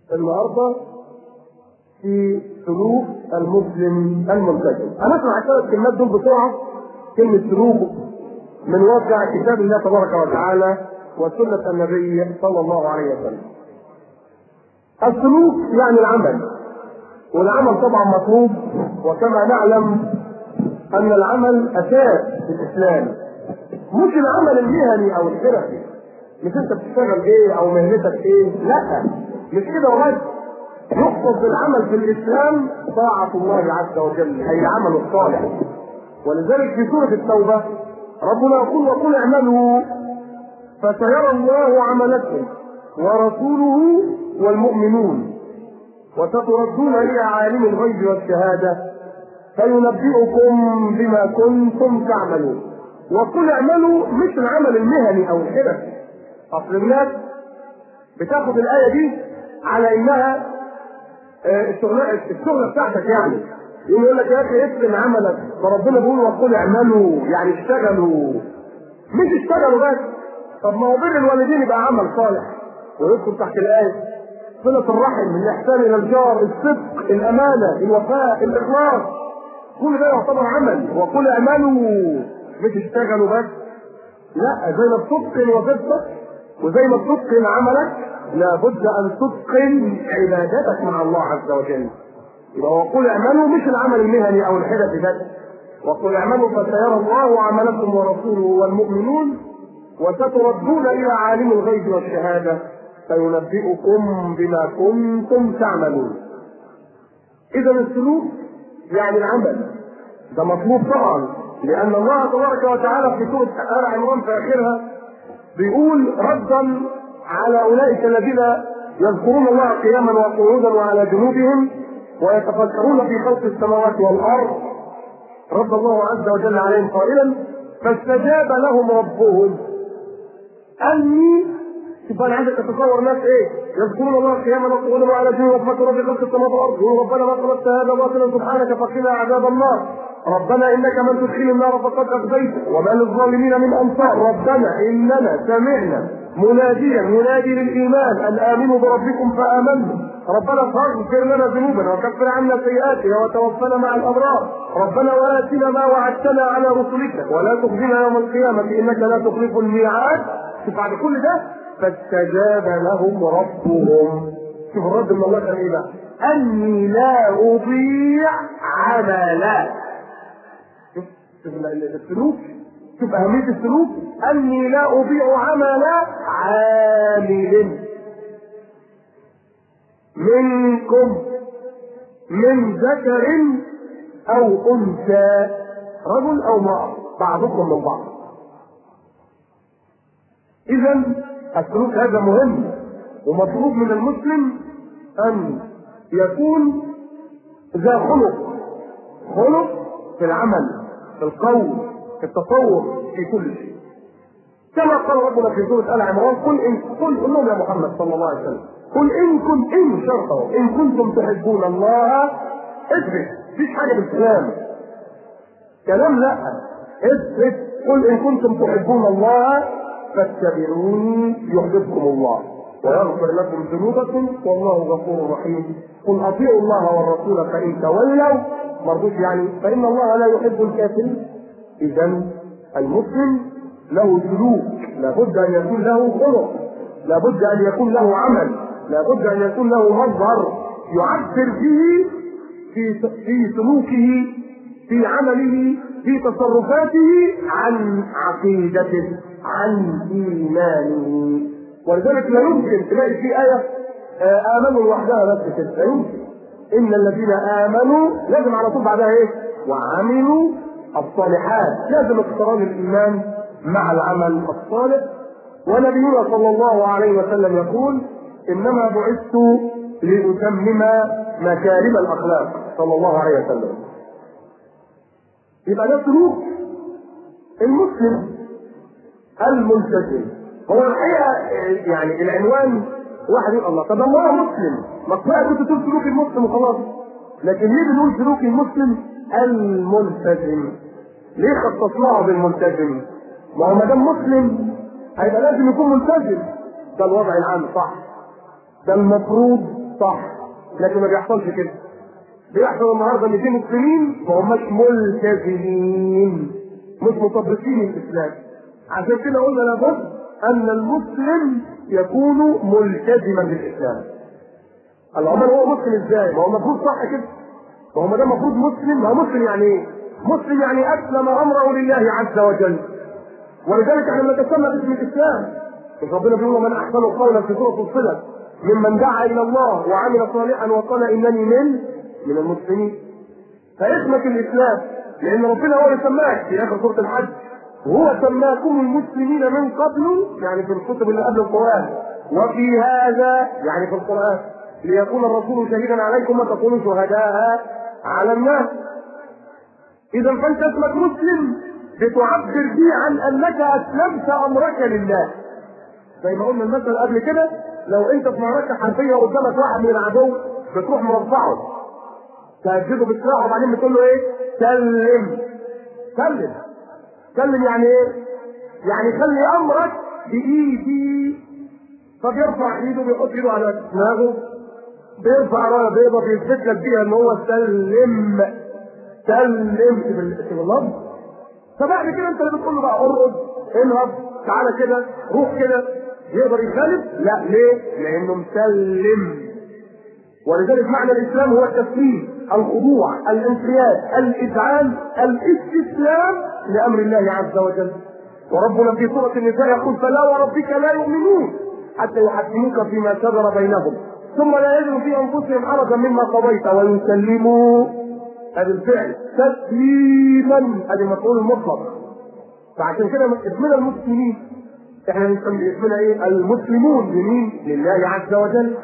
النهارده في سلوك المسلم الملتزم. هنسمع الثلاث كلمات دول بسرعه كلمه سلوك من واقع كتاب الله تبارك وتعالى وسنه النبي صلى الله عليه وسلم. السلوك يعني العمل والعمل طبعا مطلوب وكما نعلم ان العمل اساس في الاسلام مش العمل المهني او الحرفي مش انت بتشتغل ايه او مهنتك ايه لا مش كده وبس يقصد بالعمل في الاسلام طاعه الله عز وجل اي العمل الصالح ولذلك في سوره التوبه ربنا يقول وقل اعملوا فسيرى الله عملكم ورسوله والمؤمنون وستردون الى عالم الغيب والشهاده فينبئكم بما كنتم تعملون وقل اعملوا مش العمل المهني او الحرفي اصل الناس بتاخد الايه دي على انها الشغله الشغله بتاعتك يعني يقوم يقول لك يا اخي اتقن عملك فربنا بيقول وقل اعملوا يعني اشتغلوا مش اشتغلوا بس طب ما هو بر الوالدين يبقى عمل صالح ويدخل تحت الايه صلة الرحم الإحسان إلى الجار الصدق الأمانة الوفاء الإخلاص كل ده يعتبر عمل وقل اعملوا مش اشتغلوا بس لا زي ما بتتقن وظيفتك وزي ما بتتقن عملك لابد ان تتقن عبادتك مع الله عز وجل يبقى وقل اعملوا مش العمل المهني او الحرفي بس وقل اعملوا فسيرى الله عملكم ورسوله والمؤمنون وستردون الى عالم الغيب والشهاده فينبئكم بما كنتم تعملون اذا السلوك يعني العمل ده مطلوب طبعا لان الله تبارك وتعالى في سوره ال عمران في اخرها بيقول ردا على اولئك الذين يذكرون الله قياما وقعودا وعلى جنوبهم ويتفكرون في خلق السماوات والارض رد الله عز وجل عليهم قائلا فاستجاب لهم ربهم اني شوف انا عايزك تتصور ناس ايه يذكرون الله قياما وقعودا وعلى جنوبهم ويتفكرون في خلق السماوات والارض يقولوا ربنا ما خلقت هذا باطلا سبحانك فقنا عذاب النار ربنا انك من تدخل النار فقد اخزيته وما للظالمين من انصار ربنا اننا سمعنا مناديا ينادي للايمان ان امنوا بربكم فامنا ربنا فاغفر لنا ذنوبنا وكفر عنا سيئاتنا وتوفنا مع الابرار ربنا واتنا ما وعدتنا على رسلك ولا تخزنا يوم القيامه انك لا تخلف الميعاد شوف بعد كل ده فاستجاب لهم ربهم شوف الرد من الله كان ايه بقى اني لا اضيع عملا شوف شوف السلوك شوف اهميه السلوك اني لا اضيع عمل عامل منكم من ذكر او انثى رجل او امراه بعضكم من بعض اذا السلوك هذا مهم ومطلوب من المسلم ان يكون ذا خلق خلق في العمل في القول في التصور في كل شيء كما قال ربنا في سورة آل عمران قل إن قل قل لهم يا محمد صلى الله عليه وسلم قل إن كنت إن شرطه إن كنتم تحبون الله اثبت مفيش حاجة بالكلام كلام لا اثبت قل إن كنتم تحبون الله فاتبعوني يحببكم الله ويغفر لكم ذنوبكم والله غفور رحيم قل اطيعوا الله والرسول فان تولوا مرضوش يعني فان الله لا يحب الكافرين اذا المسلم له سلوك لابد ان يكون له خلق لابد ان يكون له عمل لابد ان يكون له مظهر يعبر به في في سلوكه في عمله في تصرفاته عن عقيدته عن ايمانه ولذلك لا يمكن تلاقي في آية آمنوا لوحدها بس كده لا يمكن إن الذين آمنوا لازم على طول بعدها إيه؟ وعملوا الصالحات لازم اقتران الإيمان مع العمل الصالح ونبينا صلى الله عليه وسلم يقول إنما بعثت لأتمم مكارم الأخلاق صلى الله عليه وسلم يبقى ده سلوك المسلم الملتزم هو الحقيقه يعني العنوان واحد يقول الله طب هو مسلم ما كفايه كنت تقول سلوك المسلم وخلاص لكن ليه بنقول سلوك المسلم الملتزم ليه خصصناه بالملتزم ما هو ما دام مسلم هيبقى لازم يكون ملتزم ده الوضع العام صح ده المفروض صح لكن ما بيحصلش كده بيحصل النهارده ان في مسلمين ما هماش ملتزمين مش مطبقين الاسلام عشان كده قلنا لابد ان المسلم يكون ملتزما بالاسلام العمل هو مسلم ازاي؟ ما هو المفروض صح كده ما هو ما دام المفروض مسلم ما هو مسلم يعني ايه؟ مسلم يعني اسلم امره لله عز وجل ولذلك احنا بنتسمى باسم الاسلام مش ربنا بيقول من احسن قولا في سوره الصلة ممن دعا الى الله وعمل صالحا وقال انني من من المسلمين فاسمك الاسلام لان ربنا هو اللي سماك في اخر سوره الحج هو سماكم المسلمين من قبل يعني في الكتب اللي قبل القران وفي هذا يعني في القران ليكون الرسول شهيدا عليكم وتكونوا شهداء على الناس اذا فانت اسمك مسلم بتعبر به عن انك اسلمت امرك لله زي ما قلنا المثل قبل كده لو انت في معركه حربيه قدامك واحد من العدو بتروح مرفعه تهدده بسلاحه وبعدين بتقول له ايه؟ سلم سلم سلم يعني ايه؟ يعني خلي امرك بايدي فبيرفع ايده بيحط ايده على دماغه بيرفع رايه بيضه بيثبت لك بيها ان هو سلم سلم في اللفظ فبعد كده انت اللي بتقول له بقى ارقد انهض تعالى كده روح كده يقدر يخالف؟ لا ليه؟ لانه مسلم ولذلك معنى الاسلام هو التسليم الخضوع الانقياد الاذعان الاستسلام لامر الله عز وجل وربنا في سوره النساء يقول فلا وربك لا يؤمنون حتى يحكموك فيما شجر بينهم ثم لا يجدوا في انفسهم حرجا مما قضيت ويسلموا هذا الفعل تسليما هذا المفعول المطلق فعشان كده اسمنا المسلمين احنا بنسمي اسمنا ايه؟ المسلمون لمين؟ لله عز وجل.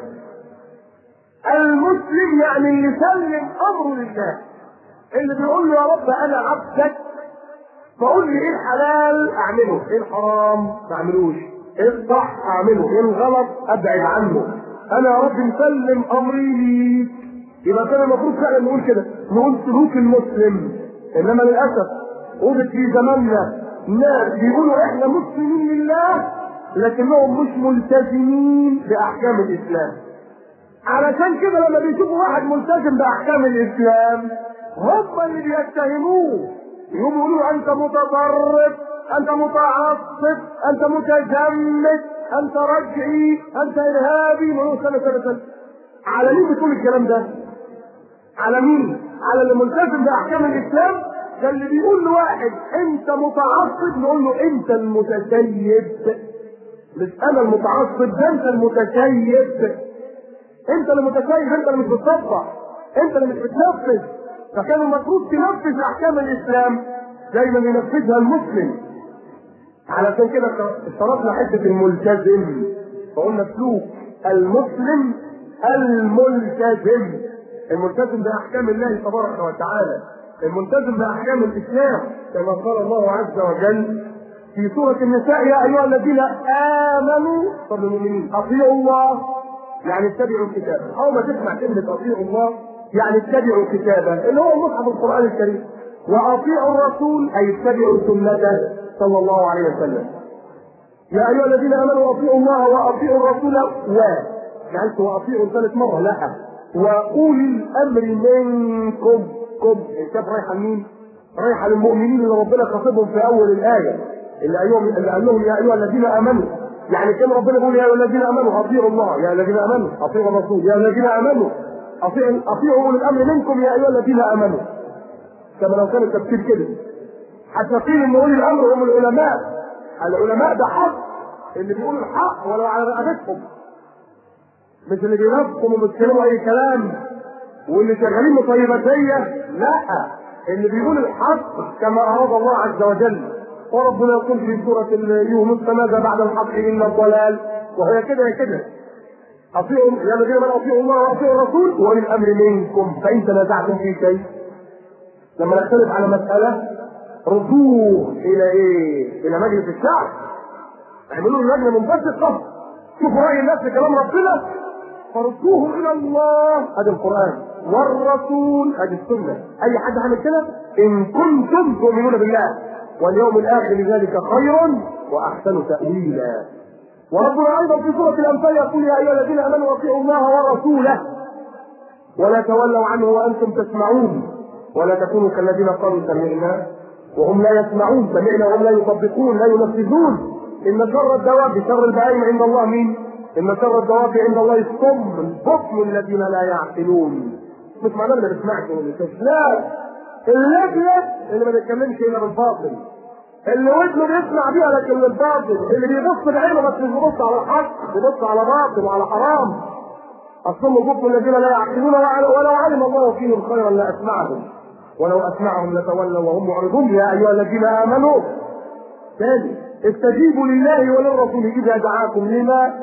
المسلم يعني اللي سلم امره لله. اللي بيقول له يا رب انا عبدك فقول لي ايه الحلال اعمله، ايه الحرام ما اعملوش، ايه الصح اعمله، ايه الغلط ابعد عنه. انا يا رب مسلم امري ليك. يبقى كان المفروض فعلا نقول كده، نقول سلوك المسلم. انما للاسف وجد في زماننا ناس بيقولوا احنا مسلمين لله لكنهم مش ملتزمين باحكام الاسلام علشان كده لما بيشوفوا واحد ملتزم باحكام الاسلام هم اللي بيتهموه يقوموا يقولوا انت متطرف انت متعصب انت متجمد انت رجعي انت ارهابي نقول سنه سنه سنه على مين بتقول الكلام ده؟ على مين؟ على اللي ملتزم باحكام الاسلام ده اللي بيقول لواحد انت متعصب نقول له انت المتسيب مش انا المتعصب ده انت المتسيب انت اللي متسيب انت اللي مش بتطبق انت اللي مش بتنفذ فكان المفروض تنفذ احكام الاسلام زي ما بينفذها المسلم علشان كده اشترطنا حته الملتزم فقلنا سلوك المسلم الملتزم الملتزم باحكام الله تبارك وتعالى الملتزم باحكام الاسلام كما قال الله عز وجل في سورة النساء يا أيها الذين آمنوا طب المؤمنين أطيعوا الله يعني اتبعوا الكتاب أول ما تسمع كلمة أطيعوا الله يعني اتبعوا كتابه اللي هو مصحف القرآن الكريم وأطيعوا الرسول أي اتبعوا سنته صلى الله عليه وسلم يا أيها الذين آمنوا أطيعوا الله وأطيعوا الرسول و يعني وأطيعوا ثالث مرة لا وأولي الأمر منكم كم الكاف رايحة لمين؟ رايحة للمؤمنين اللي ربنا خاطبهم في أول الآية اللي أيهم اللي قال لهم يا أيها الذين آمنوا يعني كان ربنا يقول يا أيها الذين آمنوا أطيعوا الله يا الذين آمنوا أطيعوا الرسول يا الذين آمنوا أطيعوا أطيعوا أولي الأمر منكم يا أيها الذين آمنوا كما لو كان التفسير كده حتى قيل إن أولي الأمر هم العلماء العلماء ده حق اللي بيقول الحق ولو على رقبتهم مش اللي بينافقوا وبيتكلموا أي كلام واللي شغالين مطيباتية لا اللي بيقول الحق كما أراد الله عز وجل وربنا يقول في سورة يونس فماذا بعد الحق إلا الضلال وهي كده هي كده أطيعوا يا الذين آمنوا أطيعوا الله وأطيعوا الرسول وأولي الأمر منكم فإن تنازعتم في شيء لما نختلف على مسألة ردوه إلى إيه؟ إلى مجلس الشعب اعملوا له لجنة منبثقة شوفوا رأي الناس في كلام ربنا فردوه إلى الله هذا القرآن والرسول هذه السنة أي حد عمل كده إن كنتم تؤمنون بالله واليوم الآخر ذلك خير وأحسن تأويلا وربنا ايضا في سوره الانفال يقول يا ايها الذين امنوا اطيعوا الله ورسوله ولا تولوا عنه وانتم تسمعون ولا تكونوا كالذين قالوا سمعنا وهم لا يسمعون سمعنا وهم لا يطبقون لا ينفذون ان شر الدواب شر البهائم عند الله مين؟ ان شر الدواب عند الله الصم البطن الذين لا يعقلون مش معناه اللي ما بيسمعش واللي لا اللجلج اللي ما بيتكلمش الا بالباطل اللي ودنه بيسمع بيها لكن بالباطل اللي بيبص بعينه بس مش بيبص على الحق بيبص على باطل وعلى حرام الصم البطن الذين لا يعقلون ولو علم الله فيهم خيرا لاسمعهم ولو اسمعهم لتولوا وهم معرضون يا ايها الذين امنوا ثاني استجيبوا لله وللرسول اذا دعاكم لما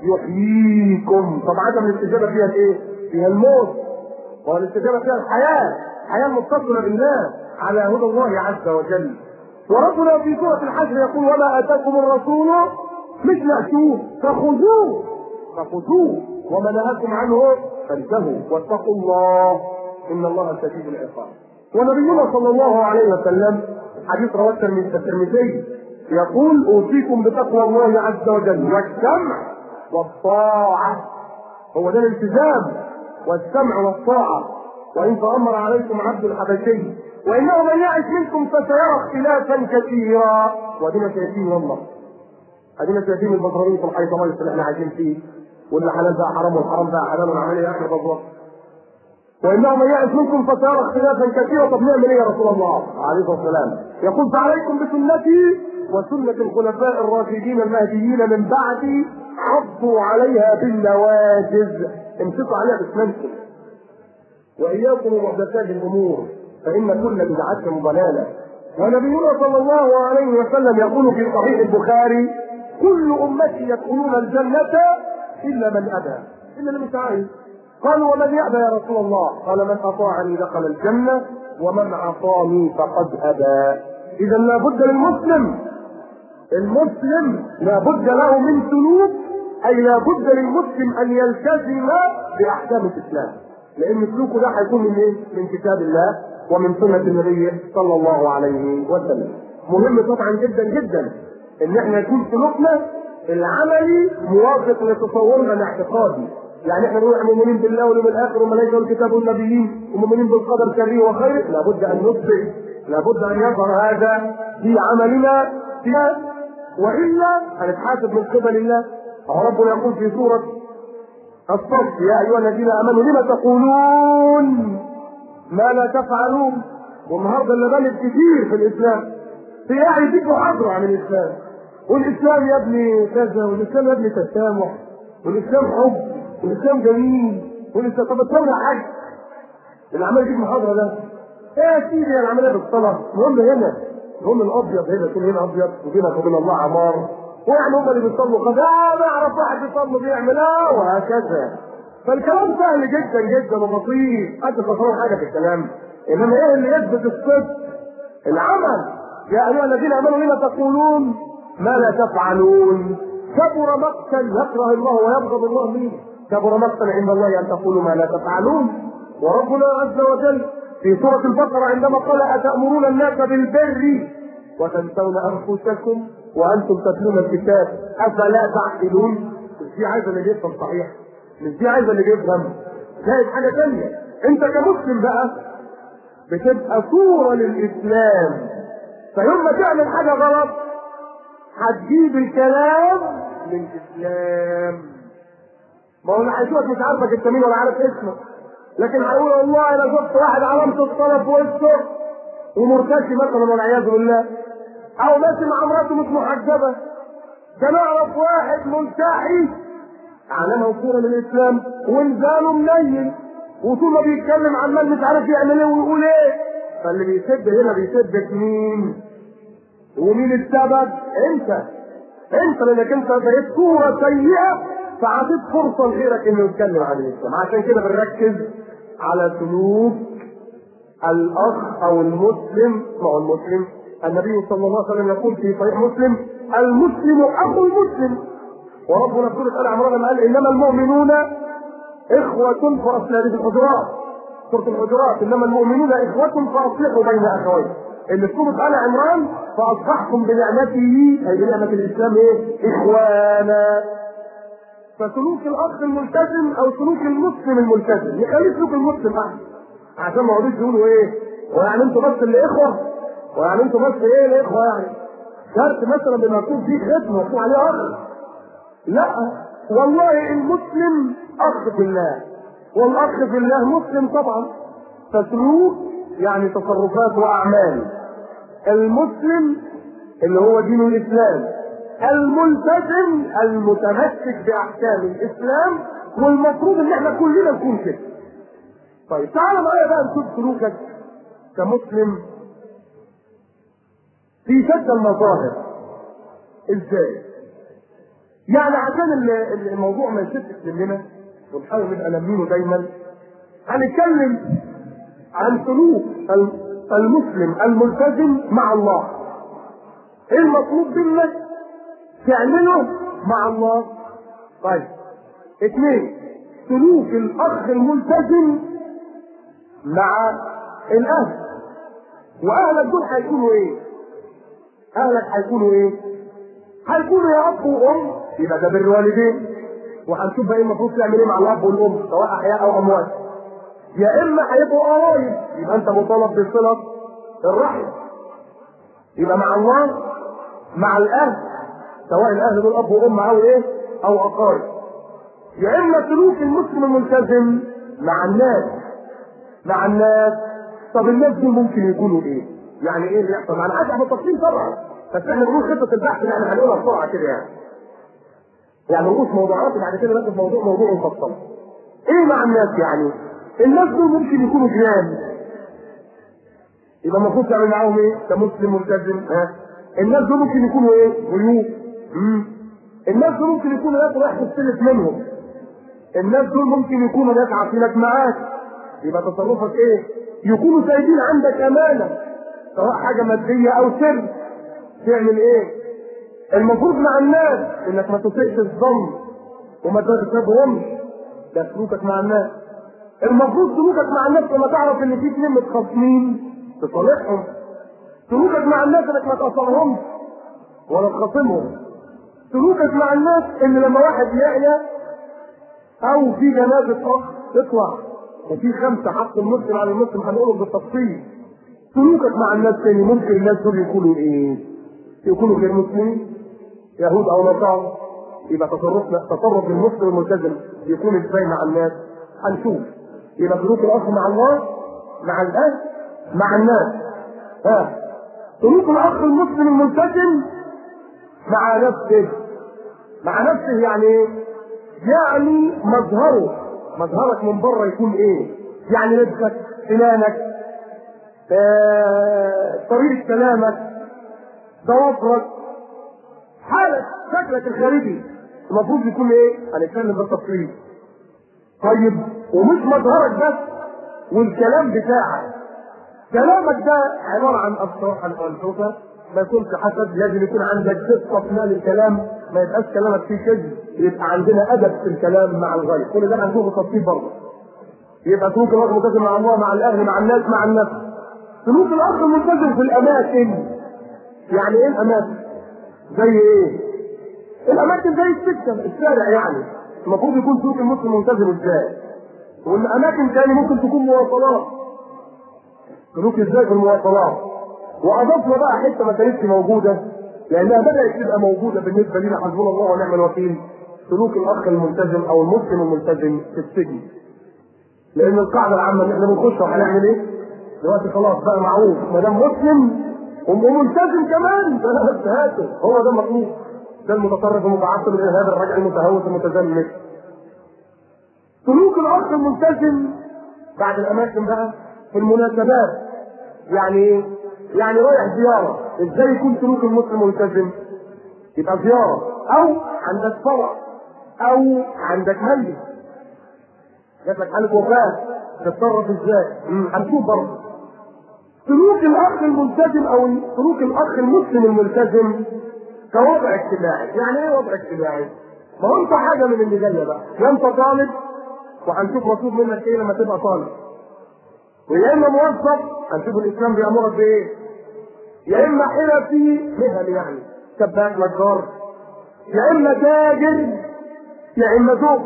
يحييكم طب عدم الاستجابه فيها ايه؟ فيها الموت والاستجابه فيها الحياه حياه متصله بالله على هدى الله عز وجل وربنا في سوره الحشر يقول وما اتاكم الرسول مش مأتوه فخذوه فخذوه وما نهاكم عنه فانتهوا واتقوا الله ان الله شديد العقاب ونبينا صلى الله عليه وسلم حديث رواه الترمذي يقول اوصيكم بتقوى الله عز وجل والسمع والطاعه هو ده الالتزام والسمع والطاعه وان تامر عليكم عبد الحبشي وانه من يعش منكم فسيرى اختلافا كثيرا وادينا شايفين والله ادينا شايفين البصريين في الحيط الله اللي احنا عايشين فيه واللي حلال بقى حرام والحرام بقى حلال والعمليه اخر بالظبط وانه من يعش منكم فسيرى اختلافا كثيرا طب نعمل ايه يا رسول الله عليه الصلاه والسلام يقول فعليكم بسنتي وسنة الخلفاء الراشدين المهديين من بعدي عضوا عليها بالنواجذ امسكوا عليها باسنانكم واياكم ومحدثات الامور فان كل بدعة ضلالة ونبينا صلى الله عليه وسلم يقول في صحيح البخاري كل امتي يدخلون الجنة الا من ابى الا اللي مش عايز قالوا ومن يأبى يا رسول الله قال من أطاعني دخل الجنة ومن عصاني فقد أبى إذا لابد للمسلم المسلم لابد له من سلوك أي لابد للمسلم أن يلتزم بأحكام الإسلام لأن سلوكه ده هيكون من إيه؟ من كتاب الله ومن سنة النبي صلى الله عليه وسلم مهم طبعا جدا جدا ان احنا يكون سلوكنا العملي موافق لتصورنا الاعتقادي يعني احنا نقول مؤمنين بالله واليوم الاخر والملائكه والكتاب والنبيين ومؤمنين بالقدر شره وخيره لابد ان نثبت لابد ان يظهر هذا في عملنا فيها والا هنتحاسب من قبل الله ربنا يقول في سوره الصف يا ايها الذين امنوا لم تقولون ما لا تفعلون والنهارده اللي بلد كتير في الاسلام في يعني دي محاضره عن الاسلام والاسلام يا ابني كذا والاسلام يا ابني تسامح والاسلام حب والاسلام جميل والاسلام طب الدوله حاجه العمليه دي محاضره ده ايه يا سيدي العمليه بالصلاه المهم هنا المهم الابيض هنا يكون هنا ابيض وبينك وبين الله عمار ويعني هم اللي بيصلوا قد اه نعرف واحد بيصلي بيعمل اه وهكذا فالكلام سهل جدا جدا وبسيط انت تفهم حاجه في الكلام انما ايه اللي يثبت الصدق العمل يا ايها الذين امنوا لما تقولون ما لا تفعلون كبر مقتا يكره الله ويبغض الله منه كبر مقتا عند الله ان تقولوا ما لا تفعلون وربنا عز وجل في سورة البقرة عندما قال أتأمرون الناس بالبر وتنسون أنفسكم وأنتم تتلون الكتاب أفلا تعقلون مش دي عايزة اللي بيفهم صحيح مش دي عايزة اللي بيفهم زائد حاجة تانية أنت كمسلم بقى بتبقى صورة للإسلام فيوم ما تعمل حاجة غلط هتجيب الكلام للإسلام ما هو اللي هيشوفك مش عارفك انت مين ولا عارف اسمك لكن هيقول والله انا شفت واحد علامة الصلاة في وشه ومرتشي مثلا والعياذ بالله او ماشي مع مراته مش محجبة ده نعرف واحد ملتحي علامة وصورة للإسلام ولسانه منيل وطول ما بيتكلم عمال مش عارف يعمل ايه ويقول ايه فاللي بيسب هنا بيسبك مين؟ ومين السبب؟ انت انت لانك انت بقيت صورة سيئة فعطيت فرصة لغيرك انه يتكلم عن الاسلام عشان كده بنركز على سلوك الاخ او المسلم ما هو المسلم النبي صلى الله عليه وسلم يقول في صحيح مسلم المسلم اخو المسلم وربنا في سورة ال عمران قال انما المؤمنون اخوة فاصلحوا في الحجرات سورة الحجرات انما المؤمنون اخوة فاصلحوا بين اخوين اللي في سوره ال عمران فاصبحتم بنعمته اي بنعمه الاسلام ايه؟ اخوانا فسلوك الاخ الملتزم او سلوك المسلم الملتزم يخليه سلوك المسلم احسن عشان ما يقعدوش يقولوا ايه؟ ويعني انتوا بس اللي اخوه؟ ويعني انتوا بس ايه الاخوه يعني؟ شرط مثلا بما يكون فيه ختم مكتوب عليه اخ لا والله المسلم اخ في الله والاخ في الله مسلم طبعا فسلوك يعني تصرفات واعمال المسلم اللي هو دين الاسلام الملتزم المتمسك باحكام الاسلام والمفروض ان احنا كلنا نكون كده طيب تعالى معايا بقى نشوف سلوكك كمسلم في شتى المظاهر ازاي يعني عشان ال- الموضوع ما يشتش مننا ونحاول نبقى لامينه دايما هنتكلم عن سلوك ال- المسلم الملتزم مع الله ايه المطلوب منك تعمله مع الله طيب اثنين سلوك الاخ الملتزم مع الاهل واهلك دول هيكونوا ايه اهلك هيكونوا ايه هيكونوا يا اب وام يبقى ده بر والدين وهنشوف بقى ايه المفروض تعمل ايه مع الاب والام سواء احياء او اموات يا اما هيبقوا قرايب يبقى انت مطالب بصله الرحم يبقى مع الله مع الاهل سواء الاهل دول اب وام او ايه او اقارب يا اما سلوك المسلم الملتزم مع الناس مع الناس طب الناس دول ممكن يكونوا ايه؟ يعني ايه اللي يحصل؟ انا عايز اعمل تفصيل طبعا بس احنا بنقول خطه البحث اللي احنا هنقولها بسرعه كده يعني. يعني نقول موضوعات وبعد كده ناخد موضوع موضوع مفصل. ايه مع الناس يعني؟ الناس دول ممكن يكونوا جيران. يبقى المفروض تعمل معاهم ايه؟ كمسلم ملتزم ها؟ الناس دول ممكن يكونوا ايه؟ ضيوف. امم الناس دول ممكن يكونوا ناس رايح تستلف منهم. الناس دول ممكن يكونوا ناس عارفينك معاك. يبقى تصرفك ايه؟ يكونوا سايبين عندك امانه سواء حاجه ماديه او سر تعمل ايه؟ المفروض مع الناس انك ما تسيئش الظن وما تغتابهمش ده سلوكك مع الناس المفروض سلوكك مع الناس لما تعرف ان في اثنين متخاصمين تصالحهم سلوكك مع الناس انك ما تقصرهمش ولا تخاصمهم سلوكك مع الناس ان لما واحد يعيا او في جنازه اخ تطلع وفي خمسه حق المسلم على المسلم هنقولهم بالتفصيل سلوكك مع الناس تاني ممكن الناس دول يكونوا ايه؟ يكونوا غير مسلمين يهود او نصارى يبقى تصرفنا تصرف المسلم الملتزم يكون ازاي مع الناس؟ هنشوف يبقى سلوك الاخ مع الله مع الاهل مع الناس ها سلوك الاخ المسلم الملتزم مع نفسه مع نفسه يعني ايه؟ يعني مظهره مظهرك من بره يكون ايه؟ يعني لبسك سنانك آه، طريقة كلامك ضوافرك حالك شكلك الخارجي المفروض يكون ايه؟ هنتكلم بالتفصيل طيب ومش مظهرك بس والكلام بتاعك كلامك ده عبارة عن أفصاح الأنفسة ما يكونش حسد لازم يكون عندك دقة في نقل الكلام ما يبقاش كلامك فيه كذب يبقى عندنا أدب في الكلام مع الغير كل ده هنشوفه تفصيل برضه يبقى سلوك الأخ الملتزم مع الله مع الأهل مع الناس مع النفس سلوك الأخ الملتزم في الأماكن يعني إيه الأماكن؟ زي إيه؟ الأماكن زي السكة الشارع يعني المفروض يكون سلوك المسلم ملتزم إزاي؟ والأماكن تاني ممكن تكون مواصلات سلوك ازاي في المواصلات واضفنا بقى حته ما كانتش موجوده لانها بدات تبقى موجوده بالنسبه لنا حسبنا الله ونعم الوكيل سلوك الاخ الملتزم او المسلم الملتزم في السجن لان القاعده العامه ان احنا بنخش وهنعمل ايه؟ دلوقتي خلاص بقى معروف ما دام مسلم وملتزم كمان بس هاته هو ده المطلوب ده المتطرف المتعصب الارهابي الراجع المتهوس المتزمت سلوك الاخ الملتزم بعد الاماكن بقى في المناسبات يعني ايه؟ يعني رايح زياره ازاي يكون سلوك المسلم ملتزم؟ يبقى زياره او عندك فرح او عندك ميت جات لك حاله وفاه تتصرف ازاي؟ مم، هنشوف برضه سلوك الاخ الملتزم او سلوك الاخ المسلم الملتزم كوضع اجتماعي، يعني ايه وضع اجتماعي؟ ما هو انت حاجه من اللي جايه بقى، يا انت طالب وهنشوف مطلوب منك ايه لما تبقى طالب. ويا اما موظف هنشوف الاسلام بيامرك بايه؟ يا اما حرفي مهني يعني سباك نجار يا اما تاجر يا اما زوج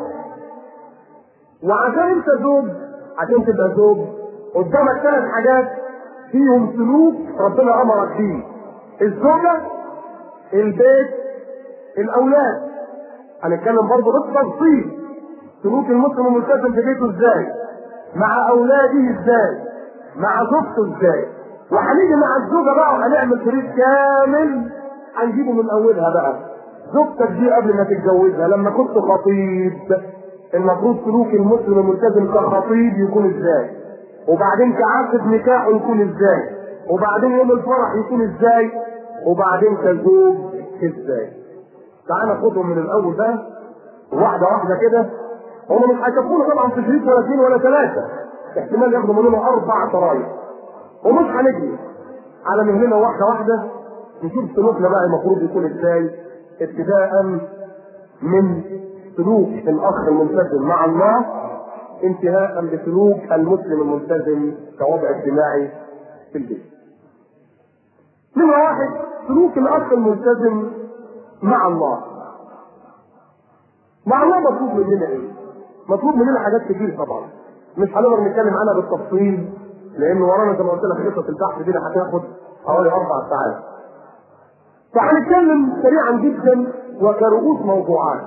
وعشان انت زوج عشان تبقى زوج قدامك ثلاث حاجات فيهم سلوك ربنا امرك بيه الزوجه البيت الاولاد هنتكلم برضه بالتفصيل سلوك المسلم الملتزم في بيته ازاي مع اولاده ازاي مع زوجته ازاي وهنيجي مع الزوجه بقى وهنعمل شريط كامل هنجيبه من اولها بقى زوجتك دي قبل ما تتجوزها لما كنت خطيب المفروض سلوك المسلم الملتزم كخطيب يكون ازاي وبعدين كعقد نكاحه يكون ازاي وبعدين يوم الفرح يكون ازاي وبعدين كزوج ازاي تعال ناخدهم من الاول بقى واحده واحده كده هم مش هيكفونا طبعا في شريط ولا اثنين ولا ثلاثه احتمال ياخدوا مننا اربع شرايط ومش هنجري على مهلنا واحده واحده نشوف سلوكنا بقى المفروض يكون ازاي ابتداء من سلوك الاخ الملتزم مع الله انتهاء بسلوك المسلم الملتزم كوضع اجتماعي في البيت. نمرة واحد سلوك الاخ الملتزم مع الله. مع الله مطلوب مننا ايه؟ مطلوب مننا حاجات كتير طبعا. مش هنقدر نتكلم عنها بالتفصيل لان ورانا زي ما قلت لك قصه البحث دي هتاخد حوالي اربع ساعات. فهنتكلم سريعا جدا وكرؤوس موضوعات.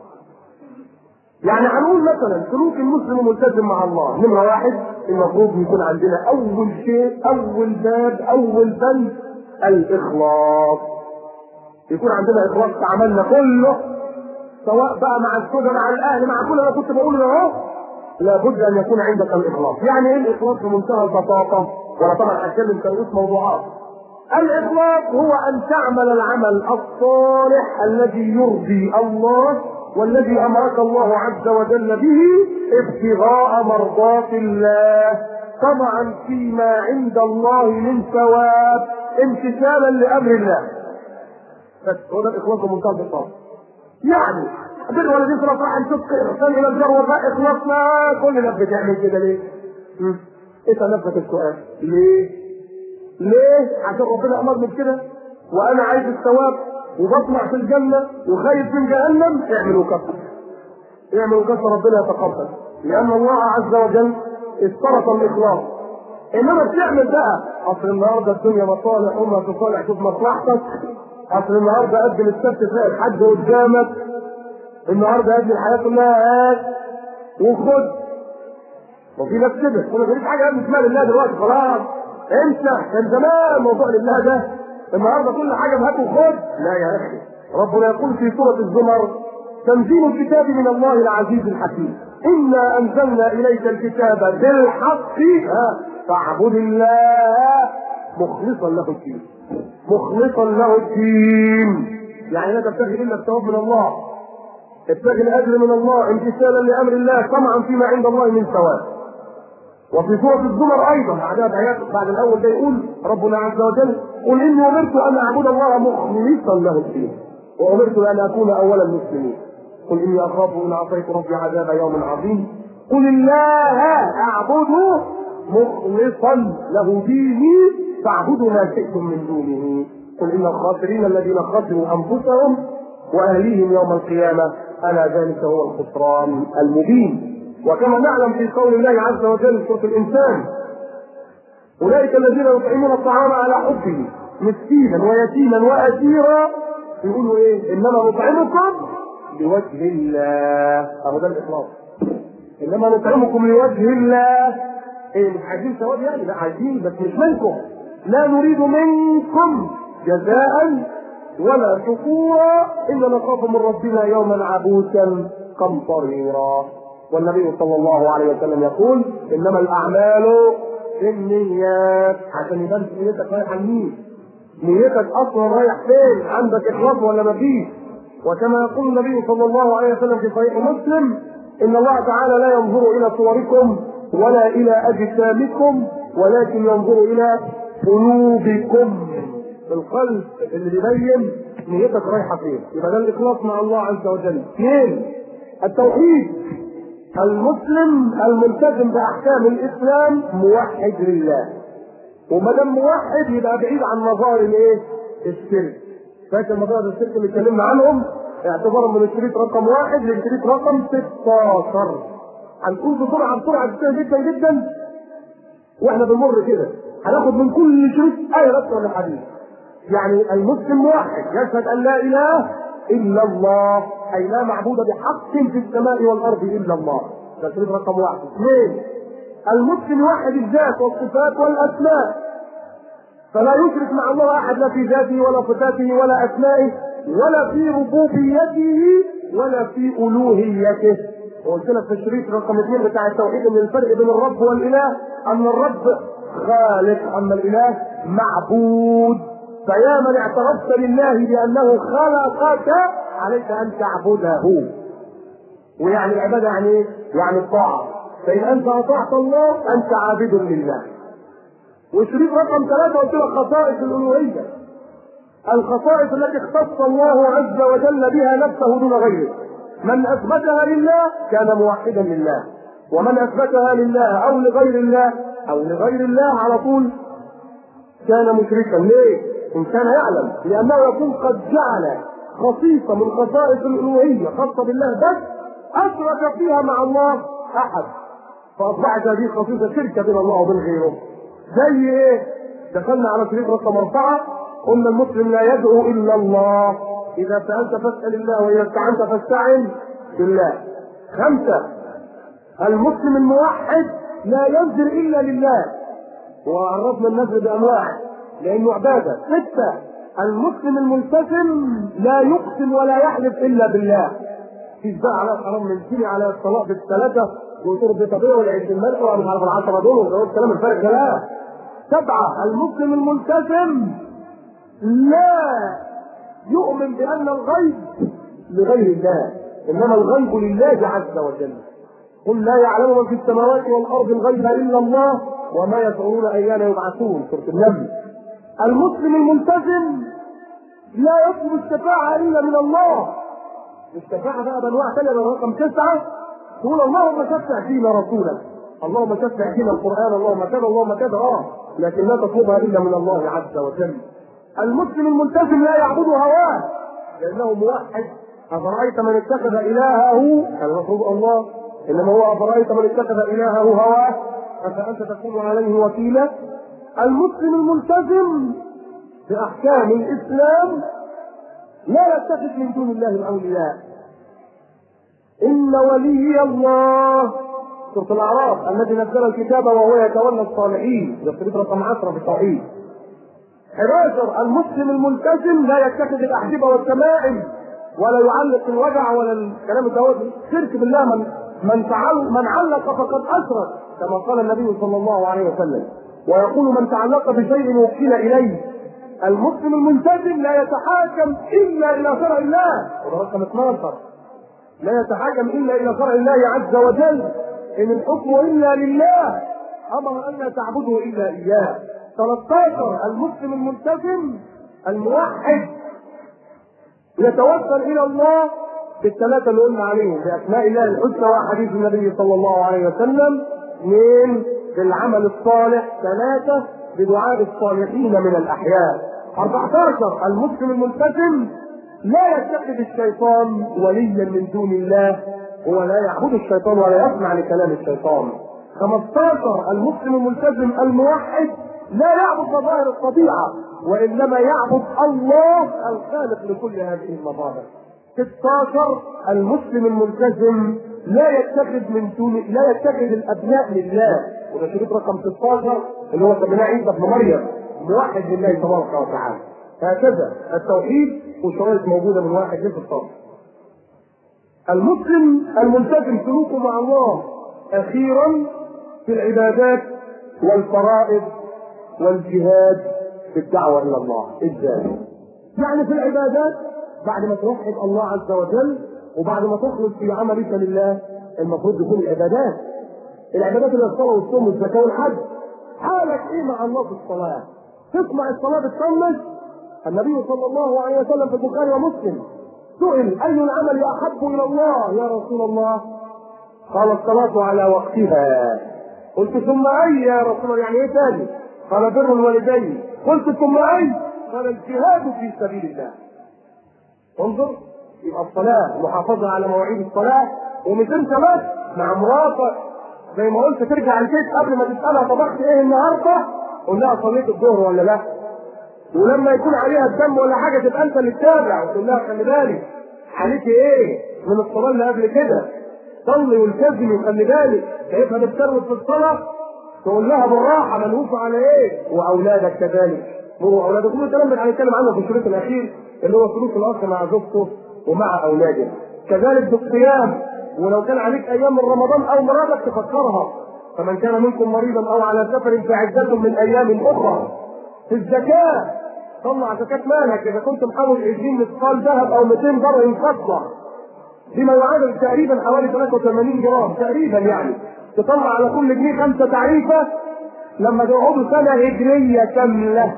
يعني هنقول مثلا سلوك المسلم الملتزم مع الله نمرة واحد المفروض يكون عندنا أول شيء أول باب أول بند الإخلاص يكون عندنا إخلاص في عملنا كله سواء بقى مع الزوجة مع الأهل مع كل اللي كنت بقوله ده أهو لابد أن يكون عندك الإخلاص يعني إيه الإخلاص بمنتهى البساطة وأنا طبعا هتكلم كرؤوس موضوعات الإخلاص هو أن تعمل العمل الصالح الذي يرضي الله والذي امرك الله عز وجل به ابتغاء مرضات الله طمعا فيما عند الله من ثواب امتثالا لامر الله بس هو ده الاخلاص بمنتهى البساطه يعني بر والذين صلاه راح نشوف احسان الى الجار والباء اخلاصنا كل الناس بتعمل كده ليه؟ اسال نفسك السؤال ليه؟ ليه؟ عشان ربنا امرني بكده وانا عايز الثواب وبطمع في الجنة وخايف من جهنم اعملوا كفر اعملوا كفر ربنا يتقبل لأن الله عز وجل اشترط الإخلاص إنما بتعمل بقى أصل النهارده الدنيا مصالح وما تصالح شوف مصلحتك أصل النهارده قدم السبت تلاقي الحج قدامك النهارده قدم الحياة كلها هات وخد وفي ناس كده وما فيش حاجة قبل اسمها لله دلوقتي خلاص انسى كان زمان موضوع لله ده النهارده كل حاجه بهات وخد لا يا اخي ربنا يقول في سوره الزمر تنزيل الكتاب من الله العزيز الحكيم انا انزلنا اليك الكتاب بالحق ها فاعبد الله مخلصا له الدين مخلصا له الدين يعني لا تبتغي الا الثواب من الله ابتغي الاجر من الله امتثالا لامر الله طمعا فيما عند الله من ثواب وفي سورة الزمر أيضا بعدها بآيات بعد الأول ده يقول ربنا عز وجل قل إني أمرت أن أعبد الله مخلصا له الدين وأمرت أن أكون أول المسلمين قل إني أخاف إن عصيت ربي عذاب يوم عظيم قل الله أعبد مخلصا له ديني فاعبدوا ما شئتم من دونه قل إن الخاسرين الذين خسروا أنفسهم وأهليهم يوم القيامة ألا ذلك هو الخسران المبين وكما نعلم في قول الله عز وجل في سورة الإنسان أولئك الذين يطعمون الطعام على حبه مسكينا ويتيما وأسيرا يقولوا إيه؟ إنما نطعمكم لوجه الله أهو ده الإخلاص إنما نطعمكم لوجه الله إيه مش عايزين ثواب يعني لا عايزين بس مش منكم لا نريد منكم جزاء ولا شكورا إلا نخاف من ربنا يوما عبوسا قمطريرا والنبي صلى الله عليه وسلم يقول انما الاعمال بالنيات عشان يبان نيتك رايحه لمين نيتك اصلا رايح فين عندك اخلاص ولا ما فيش وكما يقول النبي صلى الله عليه وسلم في صحيح مسلم ان الله تعالى لا ينظر الى صوركم ولا الى اجسامكم ولكن ينظر الى قلوبكم القلب اللي بيبين نيتك رايحه فين يبقى ده الاخلاص مع الله عز وجل اثنين التوحيد المسلم الملتزم باحكام الاسلام موحد لله وما دام موحد يبقى بعيد عن مظاهر الايه؟ الشرك فاكر مظاهر الشرك اللي اتكلمنا عنهم اعتبارا من الشريط رقم واحد للشريط رقم 16 هنقول بسرعه بسرعه كتير جدا جدا واحنا بنمر كده هناخد من كل شريط ايه بس ولا حديث يعني المسلم موحد يشهد ان لا اله الا الله اي لا معبود بحق في السماء والارض الا الله ده شريط رقم واحد اثنين المسلم يوحد الذات والصفات والاسماء فلا يشرك مع الله احد لا في ذاته ولا صفاته ولا اسمائه ولا في ربوبيته ولا في الوهيته وقلت لك في الشريط رقم اثنين بتاع التوحيد ان الفرق بين الرب والاله ان الرب خالق اما الاله معبود فيا من اعترفت لله بانه خلقك عليك ان تعبده ويعني العباده يعني ايه؟ يعني الطاعه فان انت اطعت الله انت عابد لله وشريط رقم ثلاثه قلت لك خصائص الالوهيه الخصائص التي اختص الله عز وجل بها نفسه دون غيره من اثبتها لله كان موحدا لله ومن اثبتها لله او لغير الله او لغير الله على طول كان مشركا ليه؟ ان كان يعلم لانه يكون قد جعل خصيصه من خصائص الالوهيه خاصه بالله بس اشرك فيها مع الله احد فاصبحت هذه خصيصه شركه بين الله وبين غيره زي ايه؟ دخلنا على شريط رقم اربعه قلنا المسلم لا يدعو الا الله اذا سالت فاسال الله واذا استعنت فاستعن بالله خمسه المسلم الموحد لا ينذر الا لله وعرفنا النذر بانواع لانه عباده سته المسلم الملتزم لا يقسم ولا يحلف الا بالله في بقى على الحرام من سنة على الصلاة بالثلاثة وترد طبيعي والعيد الملك ومش عارف العشرة دول والكلام الفارغ ده لا سبعة المسلم الملتزم لا يؤمن بأن الغيب لغير الله إنما الغيب لله عز وجل قل لا يعلم من في السماوات والأرض الغيب إلا الله وما يشعرون أيان يبعثون سورة النمل المسلم الملتزم لا يطلب الشفاعة إلا من الله الشفاعة بقى بأنواع ثانية رقم تسعة تقول اللهم شفع فينا رسولك اللهم شفع فينا القرآن اللهم كذا اللهم كذا اه لكن لا تطلبها إلا من الله عز وجل المسلم الملتزم لا يعبد هواه لأنه موحد أفرأيت من اتخذ إلهه كان المفروض الله إنما هو أفرأيت من اتخذ إلهه هواه أفأنت تكون عليه وكيلا المسلم الملتزم بأحكام الإسلام لا يتخذ من دون الله الأولياء إن ولي الله سورة الأعراف الذي نزل الكتاب وهو يتولى الصالحين ده الشريط رقم 10 في التوحيد 11 المسلم الملتزم لا يتخذ الأحزبة والتمائم ولا يعلق الوجع ولا الكلام الدوت شرك بالله من من تعل من علق فقد أشرك كما قال النبي صلى الله عليه وسلم ويقول من تعلق بشيء وكل إليه المسلم الملتزم لا يتحاكم إلا إلى شرع الله وده رقم 12 لا يتحاكم إلا إلى شرع الله عز وجل إن الحكم إلا لله أمر أن لا تعبدوا إلا إياه 13 المسلم الملتزم الموحد يتوسل إلى الله بالثلاثة اللي قلنا عليهم بأسماء الله الحسنى وحديث النبي صلى الله عليه وسلم اثنين بالعمل الصالح ثلاثة بدعاء الصالحين من الأحياء 14 المسلم الملتزم لا يتخذ الشيطان وليا من دون الله هو لا يعبد الشيطان ولا يسمع لكلام الشيطان 15 المسلم الملتزم الموحد لا يعبد مظاهر الطبيعة وإنما يعبد الله الخالق لكل هذه المظاهر 16 المسلم الملتزم لا يتخذ من دون لا يتخذ الابناء لله وده شريط رقم 16 اللي هو سميناه عيسى ابن مريم موحد لله تبارك وتعالى هكذا التوحيد وشرائط موجوده من واحد ل 16 المسلم الملتزم سلوكه مع الله اخيرا في العبادات والفرائض والجهاد في الدعوه الى الله ازاي؟ يعني في العبادات بعد ما توحد الله عز وجل وبعد ما تخلص في عملك لله المفروض يكون العبادات العبادات اللي الصلاه والصوم والزكاه والحج حالك ايه مع الله في الصلاه؟ تسمع الصلاه بتطنش النبي صلى الله عليه وسلم في البخاري ومسلم سئل اي العمل احب الى الله يا رسول الله؟ قال الصلاه على وقتها قلت ثم اي يا رسول الله يعني ايه تاني؟ قال بر الوالدين قلت ثم اي قال الجهاد في سبيل الله انظر يبقى الصلاة المحافظة على مواعيد الصلاة ومش انت بس مع مراتك زي ما قلت ترجع البيت قبل ما تسألها طبخت ايه النهارده قول لها صليت الظهر ولا لا ولما يكون عليها الدم ولا حاجة تبقى انت اللي تتابع وتقول لها خلي بالك عليكي ايه من الصلاة اللي قبل كده صلي والتزمي وخلي بالك شايفها بتكروت في الصلاة تقول لها بالراحة ملهوف على ايه واولادك كذلك مروا اولادك كل الكلام ده هنتكلم عنه في الشريط الاخير اللي هو سلوك الاخ مع زوجته ومع اولاده كذلك بالصيام ولو كان عليك ايام من رمضان او مراتك تفكرها فمن كان منكم مريضا او على سفر فعدة من ايام اخرى في الزكاة طلع زكاة مالك اذا كنت محول 20 مثقال ذهب او 200 درهم فضة بما يعادل تقريبا حوالي 83 جرام تقريبا يعني تطلع على كل جنيه خمسة تعريفة لما تقعدوا سنة هجرية كاملة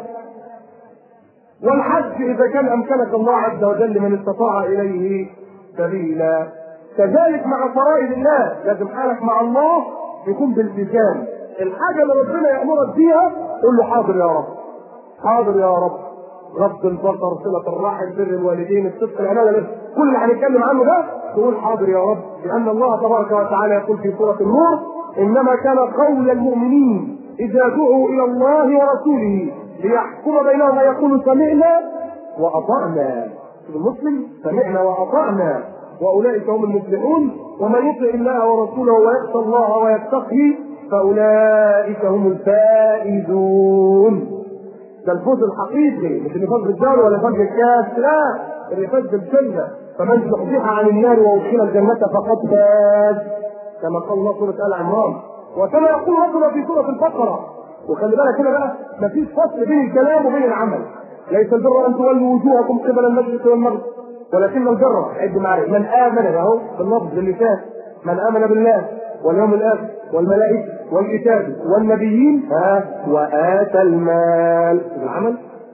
والحج إذا كان أمكنك الله عز وجل من استطاع إليه سبيلا كذلك مع فرائض الله لازم حالك مع الله يكون بالتزام الحاجة اللي ربنا يأمرك بيها قول له حاضر يا رب حاضر يا رب غض البصر صلة الرحم بر الوالدين الصدق الأمانة كل اللي هنتكلم عنه ده تقول حاضر يا رب لأن الله تبارك وتعالى يقول في سورة النور إنما كان قول المؤمنين إذا دعوا إلى الله ورسوله ليحكم بينهم ويقولوا سمعنا وأطعنا المسلم سمعنا وأطعنا وأولئك هم المفلحون ومن يطع الله ورسوله ويخشى الله ويتقي فأولئك هم الفائزون ده الفوز الحقيقي مش اللي فاز بالدار ولا فاز بالكاس لا اللي فاز بالجنة فمن زحزح عن النار وادخل الجنة فقد فاز كما قال الله سورة آل عمران وكما يقول ربنا في سورة البقرة وخلي بالك هنا بقى مفيش فصل بين الكلام وبين العمل ليس البر ان تولوا وجوهكم قبل المشرق والمغرب ولكن البر عد معرفة من امن اهو باللفظ باللسان من امن بالله واليوم الاخر والملائكه والكتاب والنبيين ها واتى المال العمل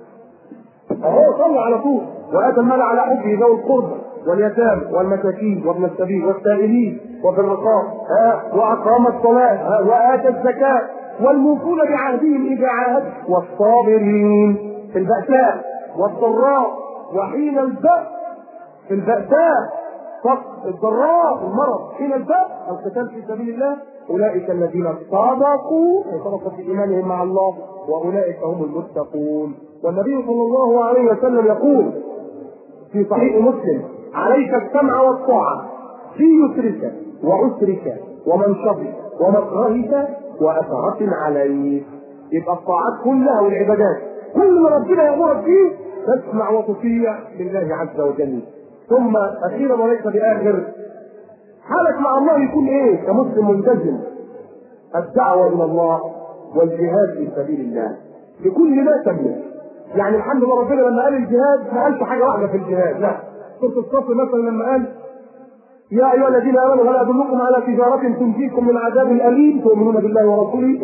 اهو صلى على طول واتى المال على حبه ذوي القربى واليتامى والمساكين وابن السبيل والسائلين وفي الرقاب ها واقام الصلاه ها واتى الزكاه والموفون بعهدهم اذا عاهدوا والصابرين في البأساء والضراء وحين البأس في البأساء فقر الضراء المرض حين البأس القتال في سبيل الله أولئك الذين صدقوا وصدقوا في إيمانهم مع الله وأولئك هم المتقون والنبي صلى الله عليه وسلم يقول في صحيح مسلم عليك السمع والطاعة في يسرك وعسرك ومنشطك ومكرهك وأثرة عليك يبقى الطاعات كلها والعبادات كل ما ربنا يأمرك فيه تسمع وتطيع لله عز وجل ثم أخيرا وليس بآخر حالك مع الله يكون إيه كمسلم ملتزم الدعوة إلى الله والجهاد في سبيل الله بكل ما تملك يعني الحمد لله ربنا لما قال الجهاد ما قالش حاجة واحدة في الجهاد لا سورة الصف مثلا لما قال يا ايها الذين امنوا هل ادلكم على تجاره تنجيكم من عذاب اليم تؤمنون بالله ورسوله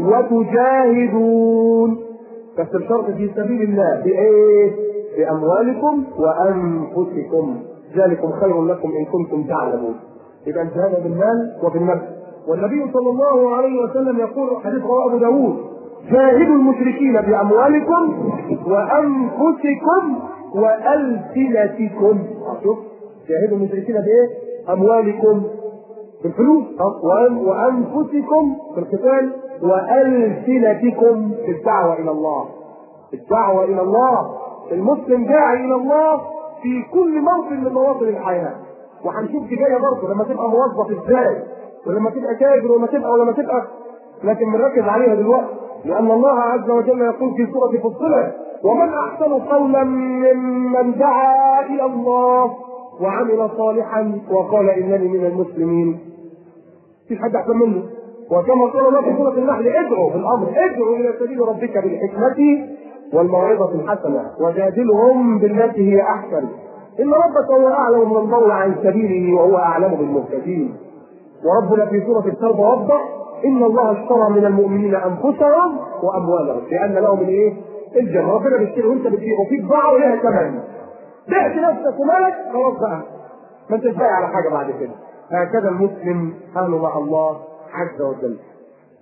وتجاهدون بس الشرط في سبيل الله بايه؟ باموالكم وانفسكم ذلكم خير لكم ان كنتم تعلمون يبقى الجهاد بالمال وبالنفس والنبي صلى الله عليه وسلم يقول حديث رواه ابو داود جاهدوا المشركين باموالكم وانفسكم والسنتكم شوف جاهدوا المشركين بايه؟ اموالكم بالفلوس وانفسكم في القتال والسنتكم في الدعوه الى الله الدعوه الى الله المسلم داعي الى الله في كل موطن من مواطن الحياه وهنشوف دي جايه برضه لما تبقى موظف ازاي ولما تبقى تاجر ولما تبقى ولما تبقى لكن بنركز عليها دلوقتي لان الله عز وجل يقول في سوره فصلت ومن احسن قولا ممن دعا الى الله وعمل صالحا وقال انني من المسلمين مفيش حد احسن منه وكما قال الله في سوره النحل ادعوا في الامر ادعوا الى سبيل ربك بالحكمه والموعظه الحسنه وجادلهم بالتي هي احسن ان ربك هو اعلم من ضل عن سبيله وهو اعلم بالمهتدين وربنا في سوره التوبه وضح ان الله اشترى من المؤمنين انفسهم واموالهم لان لهم الايه؟ الجنه ربنا بيشتري وانت بتبيع وفيك باع وليها ثمن بعت نفسك ومالك خلاص بقى ما انتش بايع على حاجه بعد كده هكذا المسلم حاله مع الله عز وجل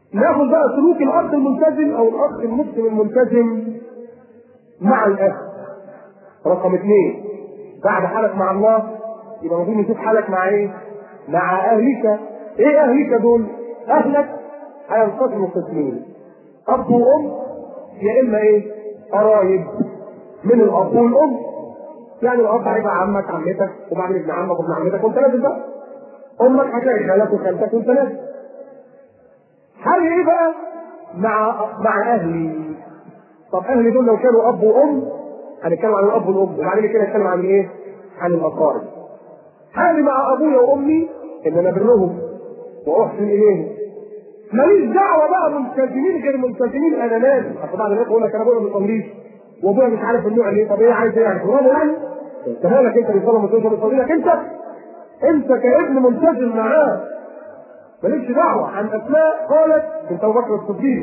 ناخد بقى سلوك الاخ الملتزم او الاخ المسلم الملتزم مع الاخ رقم اثنين بعد حالك مع الله يبقى المفروض نشوف حالك مع ايه؟ مع اهلك ايه اهلك دول؟ اهلك هينقسموا قسمين اب وام يا اما ايه؟ قرايب من الاب والام يعني الاب هيبقى عمك عمتك وبعدين ابن عمك وابن عمتك وانت نازل بقى امك هتلاقي خالك وخالتك وانت نازل حاجه ايه بقى؟ مع مع اهلي طب اهلي دول لو كانوا اب وام هنتكلم عن الاب والام وبعدين كده نتكلم عن ايه؟ عن الاقارب حالي مع ابويا وامي ان انا برهم واحسن اليهم ماليش دعوه بقى ملتزمين غير ملتزمين انا لازم اصل بعد ما يقول لك انا ابويا ما بيصليش وابويا مش عارف النوع ليه طب ايه عايز ايه يعني تضربه يعني؟ انت مالك انت بيصلي ما بيصلي لك انت انت كابن ملتزم معاه مالكش دعوه عن اسماء قالت انت ابو بكر الصديق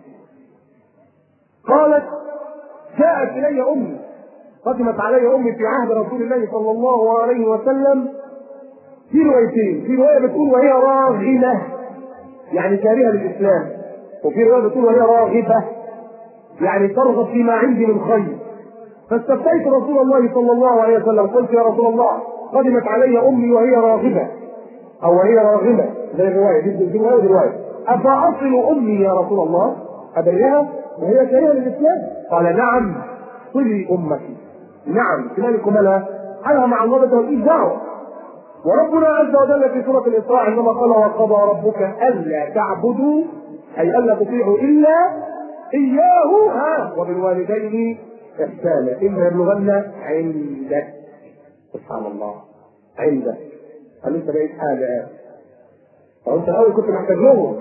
قالت جاءت الي امي قدمت علي امي في عهد رسول الله صلى الله عليه وسلم في روايتين في روايه بتقول وهي راغمه يعني كارهه للاسلام وفي روايه بتقول وهي راغبه يعني ترغب فيما عندي من خير فاستفتيت رسول الله صلى الله عليه وسلم قلت يا رسول الله قدمت علي امي وهي راغبه او وهي راغبه زي الروايه دي دي روايه روايه افاصل امي يا رسول الله ابرها وهي كارهه للاسلام قال نعم صلي امك نعم كذلك مالها حالها مع الله ده مفيش دعوه وربنا عز وجل في سوره الاسراء عندما قال وقضى ربك الا تعبدوا اي الا تطيعوا الا اياه ها وبالوالدين احسانا اما يبلغن عندك سبحان الله عندك هل انت بقيت حاجه طب انت الاول كنت محتاج لهم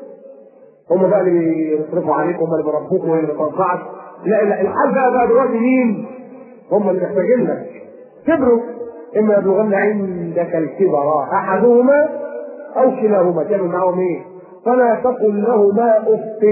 هم بقى اللي يصرفوا عليك هم اللي بيربوك وهم اللي بيرضعك لا لا الحال بقى بقى دلوقتي مين؟ هم اللي محتاجين لك كبروا اما يبلغن عندك الكبر احدهما او كلاهما تعمل معاهم ايه؟ فلا تقل لهما اف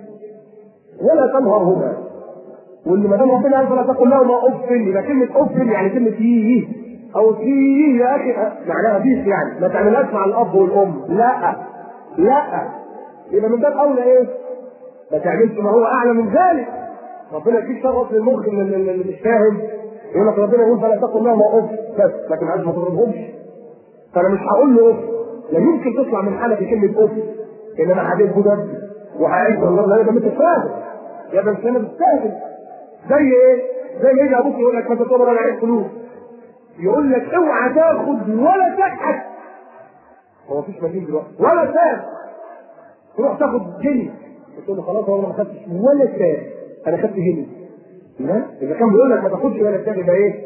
ولا تنهرهما واللي ما دام ربنا قال فلا تقل لهما اف يبقى كلمه اف يعني كلمه ييه او فيه يا اخي معناها بيس يعني ما تعملهاش مع الاب والام لا لا يبقى من باب اولى ايه؟ ما تعملش ما هو اعلى من ذلك ربنا يديك شرف للمخ اللي اللي مش فاهم يقول لك ربنا يقول فلا تقل لهما اف بس لكن عايز ما تضربهمش فانا مش هقول له اف لا يمكن تطلع من حالك كلمه اف ان انا هجيب بجد وهعيش والله لا يبقى انت فاهم يا بس انا بتستهبل زي ايه؟ زي ما يجي ابوك يقول لك ما تطلب انا عايز فلوس يقول لك اوعى تاخد ولا تبحث هو مفيش مدين دلوقتي ولا ساب تروح تاخد جنيه تقول له خلاص انا ما خدتش ولا ساب انا خدت جنيه لا اذا كان بيقول لك ما تاخدش ولا ساب يبقى ايه؟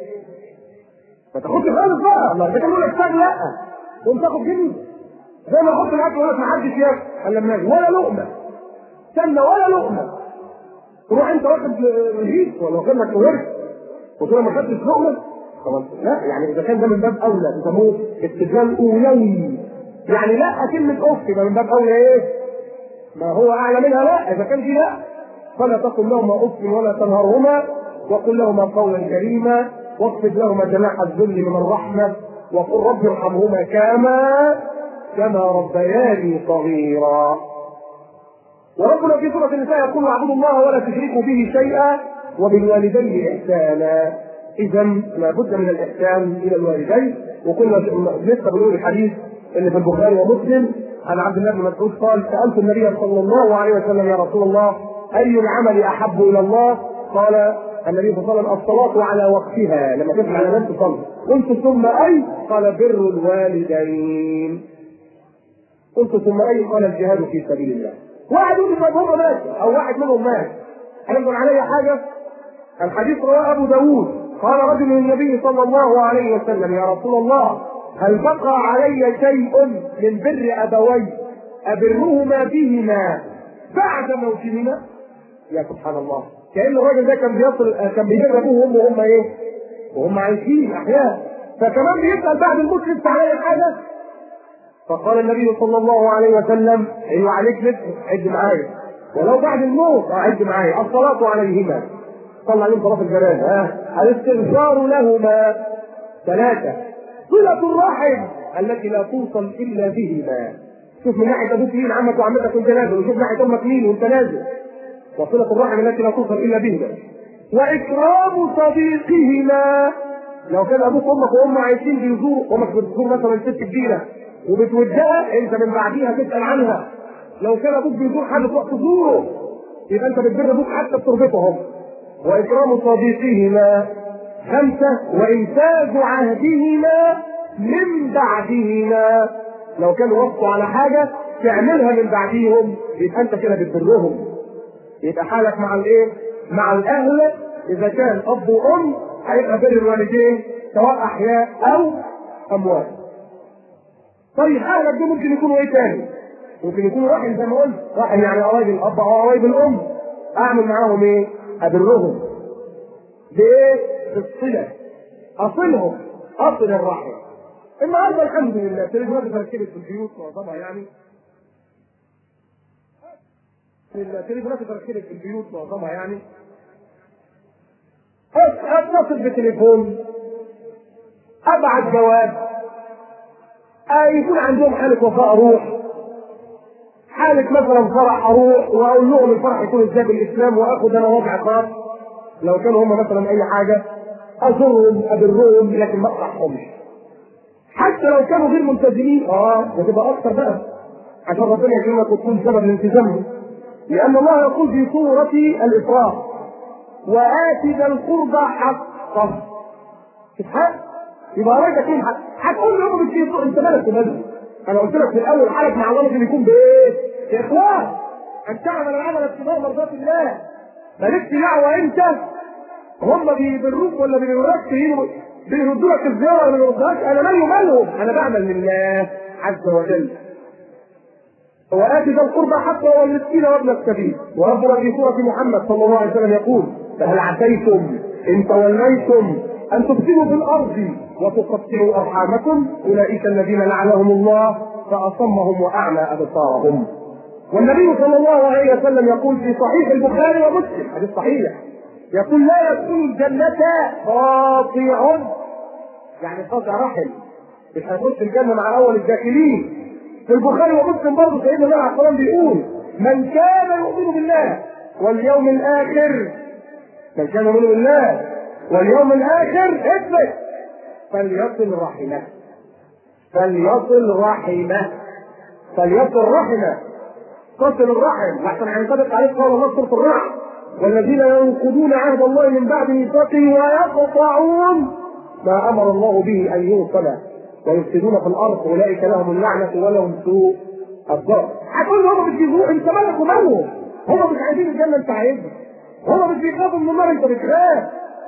ما تاخدش خالص بقى الله اذا كان بيقول لك ساب لا تقوم تاخد جنيه زي ما احط الاكل يقول لك ما حدش ياكل قال لما اجي ولا لقمه استنى ولا لقمه تروح انت واخد رغيف ولا واخد لك ورث وتقول ما خدتش لقمه خلاص لا يعني اذا كان ده من باب اولى بيسموه استدلال اولوي يعني لا كلمه اف يبقى من باب اولى ايه؟ ما هو اعلى منها لا اذا كان دي لا فلا تقل لهما اف ولا تنهرهما وقل لهما قولا كريما واخفض لهما جناح الذل من الرحمه وقل رب ارحمهما كما كما ربياني صغيرا وربنا في سوره النساء يقول اعبدوا الله ولا تشركوا به شيئا وبالوالدين احسانا اذا لابد من الاحسان الى الوالدين وكنا لسه بنقول الحديث اللي في البخاري ومسلم عن عبد الله بن مسعود قال سالت النبي صلى الله عليه وسلم يا رسول الله اي العمل احب الى الله؟ قال النبي صلى الله عليه وسلم الصلاة على وقتها لما تدخل على نفس تصلي قلت ثم أي؟ قال بر الوالدين قلت ثم أي؟ قال الجهاد في سبيل الله واحد يقول طب هم مات أو واحد منهم مات هيفضل علي حاجة الحديث رواه أبو داوود قال رجل للنبي صلى الله عليه وسلم يا رسول الله هل بقى علي شيء من بر أبوي أبرهما بهما بعد موتهما؟ يا سبحان الله كأن الراجل ده كان بيصل كان بيبر أبوه وأمه وهم إيه؟ وهم عايشين أحياء فكمان بيسأل بعد الموت لسه علي حاجة فقال النبي صلى الله عليه وسلم ايوه عليك لسه عد معايا ولو بعد الموت عد معايا الصلاة عليهما صلى عليهم صلاة الجنازة ها الاستغفار لهما ثلاثة صلة الرحم التي لا توصل إلا بهما شوف من ناحيه ابوك مين عمك وعمتك وانت نازل وشوف ناحيه امك مين وانت نازل وصله الرحم التي لا توصل الا بهما واكرام صديقهما لو كان ابوك وامك وام عايشين بيزوروا امك بتزور مثلا ست كبيره وبتودها انت من بعديها تسال عنها لو كان ابوك بيزور حد تروح تزوره يبقى انت بتبر ابوك حتى بتربطهم واكرام صديقهما خمسه وانفاذ عهدهما من بعدهما لو كانوا وقفوا على حاجه تعملها من بعديهم يبقى انت كده بتبرهم يبقى حالك مع الايه؟ مع الاهل اذا كان اب وام هيبقى بر الوالدين سواء احياء او اموات. طيب اهلك دول ممكن يكونوا ايه تاني؟ ممكن يكونوا رحم زي ما قلت، رحم يعني قرايب الاب او قرايب الام. اعمل معاهم ايه؟ ابرهم. بايه؟ بالصله. اصلهم، اصل الرحم. النهارده الحمد لله التلفزيونات اتركبت في البيوت معظمها يعني التليفونات اتركبت في البيوت معظمها يعني اتصل بتليفون ابعت جواب آه يكون عندهم حالة وفاء اروح حالة مثلا فرح اروح واقول لهم الفرح يكون ازاي بالاسلام واخد انا وضع خاص لو كانوا هم مثلا اي حاجة ازورهم ابرهم لكن ما اقطعهمش حتى لو كانوا غير ملتزمين اه ده تبقى اكثر بقى عشان ربنا يكرمك وتكون سبب لالتزامهم لأن الله يقول في سورة الإسراء وآت ذا القربى حقه تفهم؟ يبقى قرايبك ايه حق؟ هتقول لهم بتجي انت مالك ومالك؟ انا قلت لك في الاول حالك مع الله لازم يكون بايه؟ اخلاص ان تعمل العمل ابتغاء مرضات الله مالكش دعوه انت هم بيبروك ولا بيبروك بيردوا لك الزياره ولا ما بيردوهاش انا مالي ومالهم انا بعمل لله عز وجل وآت ذا القربى حقه والمسكين وابن السبيل وربنا في سورة محمد صلى الله عليه وسلم يقول فهل عسيتم إن توليتم أن تفسدوا في الأرض وتقطعوا أرحامكم أولئك الذين لعنهم الله فأصمهم وأعمى أبصارهم والنبي صلى الله عليه وسلم يقول في صحيح البخاري ومسلم حديث صحيح يقول لا يدخل الجنة قاطع يعني قاطع رحم مش هيخش الجنة مع أول الداخلين في البخاري ومسلم برضه سيدنا النبي عليه الصلاه بيقول من كان يؤمن بالله واليوم الاخر من كان يؤمن بالله واليوم الاخر اثبت فليصل رحمه فليصل رحمه فليصل رحمه تصل الرحم لحسن هينطبق عليك قول الله سوره الرعد والذين ينقضون عهد الله من بعد ميثاقه ويقطعون ما امر الله به ان يوصل ويفسدون في الارض اولئك لهم اللعنه ولهم سوء الضرب هتقول هم بتجيبوه انت مالك ومالهم هم مش عايزين الجنه انت عايزها هم مش بيخافوا من النار انت بتخاف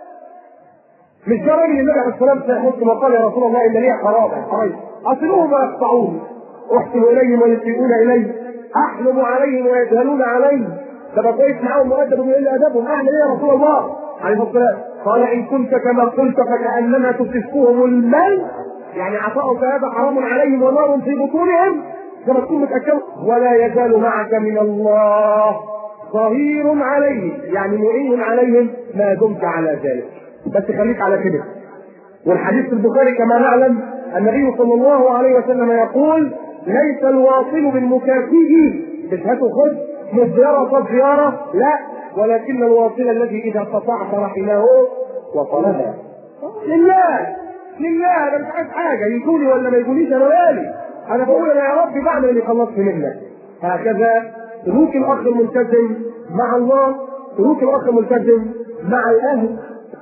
مش ده راجل النبي عليه الصلاه والسلام مسلم وقال يا رسول الله ان لي حرام حرام اصلوهم ويقطعون احسن اليهم ويسيئون الي احلم عليهم ويجهلون علي ده كويس معاهم مؤدب ويقل ادبهم اعمل ايه يا رسول الله عليه الصلاه والسلام قال ان كنت كما قلت فكانما تسفكهم المال يعني عطاء هذا حرام عليهم ونار في بطونهم كما تكون متأكد ولا يزال معك من الله ظهير عليهم يعني معين عليهم ما دمت على ذلك بس خليك على كده والحديث في البخاري كما نعلم النبي صلى الله عليه وسلم يقول ليس الواصل بالمكافئ مش هاتوا خد مزيارة زيارة لا ولكن الواصل الذي إذا قطعت رحمه وصلها لله لله انا مش عايز حاجه يجوني ولا ما يجونيش انا مالي انا بقول انا يا رب بعمل اللي خلصت منك هكذا سلوك الاخ الملتزم مع الله سلوك الاخ الملتزم مع الاهل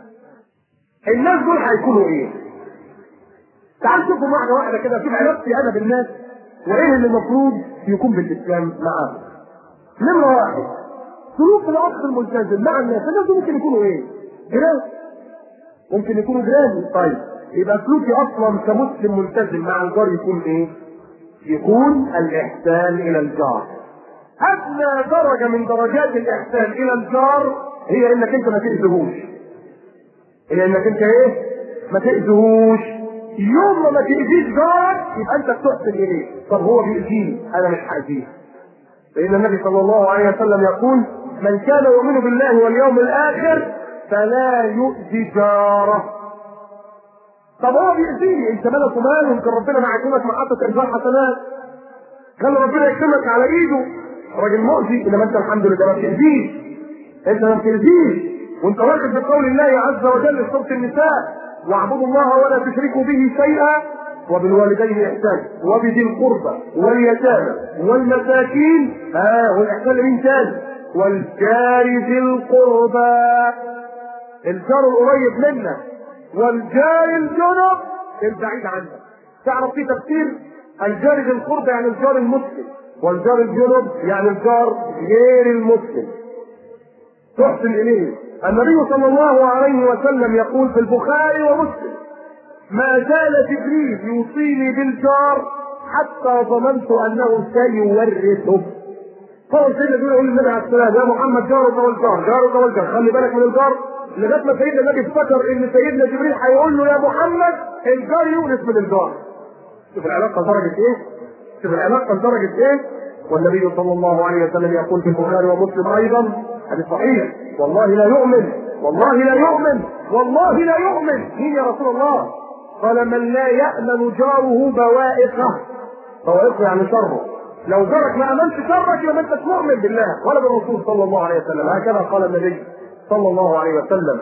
الناس دول هيكونوا ايه؟ تعال شوفوا واحده واحده كده شوف علاقتي انا بالناس وايه اللي المفروض يكون بالاسلام معاهم. نمره واحد سلوك الاخ الملتزم مع الناس، الناس دول ممكن يكونوا ايه؟ جيران ممكن يكونوا جيران طيب يبقى سلوكي اصلا كمسلم ملتزم مع الجار يكون ايه؟ يكون الاحسان الى الجار. ادنى درجه من درجات الاحسان الى الجار هي انك انت ما تاذيهوش. هي انك انت ايه؟ ما تاذيهوش. يوم ما تاذيش جارك يبقى انت بتحسن اليه. طب هو بيأذيني انا مش هاذيه. لان النبي صلى الله عليه وسلم يقول من كان يؤمن بالله واليوم الاخر فلا يؤذي جاره. طب هو بيأذيني انت مالك وماله يمكن ربنا معاكمك محطة انذار حسنات خلي ربنا يكرمك على ايده راجل مؤذي انما انت الحمد لله ما بتأذيش انت ما بتأذيش وانت واخد بقول الله عز وجل في سوره النساء واعبدوا الله ولا تشركوا به شيئا وبالوالدين احسانا وبذي القربى واليتامى والمساكين ها آه والاحسان لمين تاني والجار ذي القربى الجار القريب منك والجار الجنب البعيد عنك تعرف في تفسير الجار ذي القربى يعني الجار المسلم والجار الجنب يعني الجار غير المسلم تحسن اليه النبي صلى الله عليه وسلم يقول في البخاري ومسلم ما زال جبريل يوصيني بالجار حتى ظننت انه سيورثه فهو سيدنا جبريل يقول للنبي عليه السلام يا محمد جارك والجار جارك والجار خلي بالك من الجار لغايه ما سيدنا النبي افتكر ان سيدنا جبريل هيقول له يا محمد الجار يورث من الجار شوف العلاقه لدرجه ايه؟ شوف العلاقه لدرجه ايه؟ والنبي صلى الله عليه وسلم يقول في البخاري ومسلم ايضا حديث صحيح والله لا يؤمن والله لا يؤمن والله لا يؤمن مين يا رسول الله قال من لا يأمن جاره بوائقه بوائقه يعني شره لو جارك ما امنش شرك يبقى انت مؤمن بالله ولا بالرسول صلى الله عليه وسلم هكذا قال النبي صلى الله عليه وسلم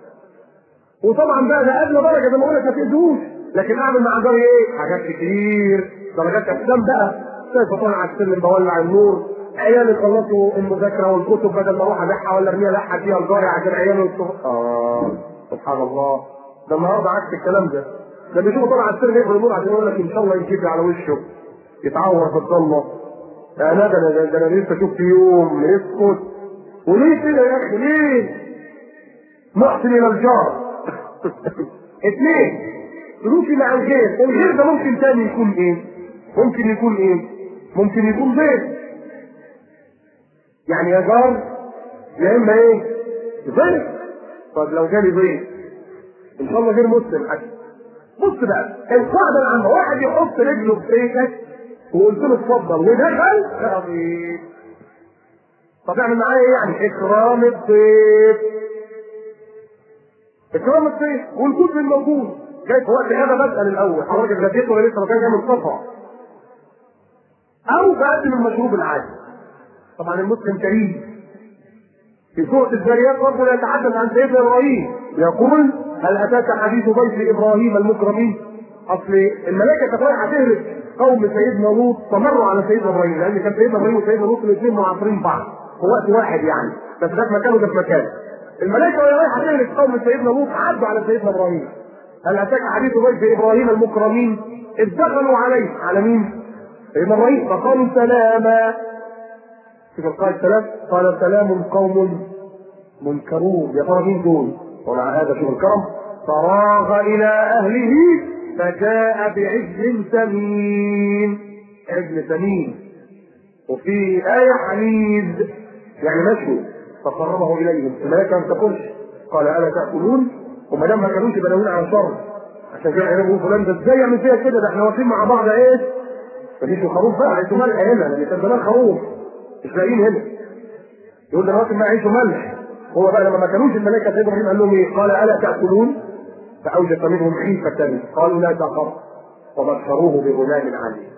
وطبعا بقى ده ادنى درجه زي ما بقول لك ما تاذوش لكن اعمل مع جاري ايه؟ حاجات كتير درجات احسان بقى شايف طالع على السلم بولع النور عيالي خلصوا المذاكره والكتب بدل ما اروح ابيعها ولا ارميها ابيعها فيها الجاري عشان عيالي الصبح اه سبحان الله ده النهارده عكس الكلام ده ده بيشوفوا طالع على السلم يقفل النور عشان يقول لك ان شاء الله يجيب على وشه يتعور في الضلمه انا ده انا ده انا لسه شفت يوم يسكت وليه كده يا اخي ليه؟ محسن الى الجار اثنين فلوسي مع الغير الغير ده ممكن تاني يكون ايه؟ ممكن يكون ايه؟ ممكن يكون ضيف يعني يا جار يا اما ايه؟ ضيف طب لو جالي ضيف ان شاء الله غير مسلم حتى بص بقى القاعده العامه واحد يحط رجله في بيتك وقلت له اتفضل ودخل يا ضيف طب اعمل معايا ايه يعني؟ اكرام الضيف اكرام الضيف والجود الموجود جاي في وقت هذا بسال الاول حضرتك اتغديت ولا لسه ما كان جاي من الصفا او بقدم المشروب العادي طبعا المسلم كريم في سورة الذريات ربنا يتحدث عن سيدنا ابراهيم يقول هل اتاك حديث ضيف ابراهيم المكرمين اصل الملائكه كانت رايحه تهلك قوم سيدنا لوط فمروا على سيدنا ابراهيم لان كان سيدنا ابراهيم وسيدنا لوط الاثنين معاصرين بعض في وقت واحد يعني بس ده في مكان وده في مكان الملائكه وهي رايحه تهلك قوم سيدنا لوط عدوا على سيدنا ابراهيم هل اتاك حديث ضيف ابراهيم المكرمين اذ دخلوا عليه على مين؟ سيدنا ابراهيم فقالوا سلاما شوف القائد سلام قال سلام قوم منكرون يا ترى مين دول؟ ومع هذا شوف الكرم فراغ الى اهله فجاء بعجل سمين عجل سمين وفي آية حنيذ يعني مشوي فقربه إليهم الملائكة ما تاكلش قال ألا تأكلون وما دام ما كانوش يبقى ناويين على شر عشان كده يقولوا فلان ده ازاي يعمل فيها كده ده احنا واقفين مع بعض ايه؟ مفيش خروف بقى عيشوا ملح هنا لان كان زمان خروف مش لاقيين هنا يقول ده واقف معاه عيشوا ملح هو بقى لما ما كانوش الملائكه سيدنا ابراهيم قال لهم ايه؟ قال الا تاكلون؟ فاوجس منهم خيفه قالوا لا تخف وبشروه بغلام عليم.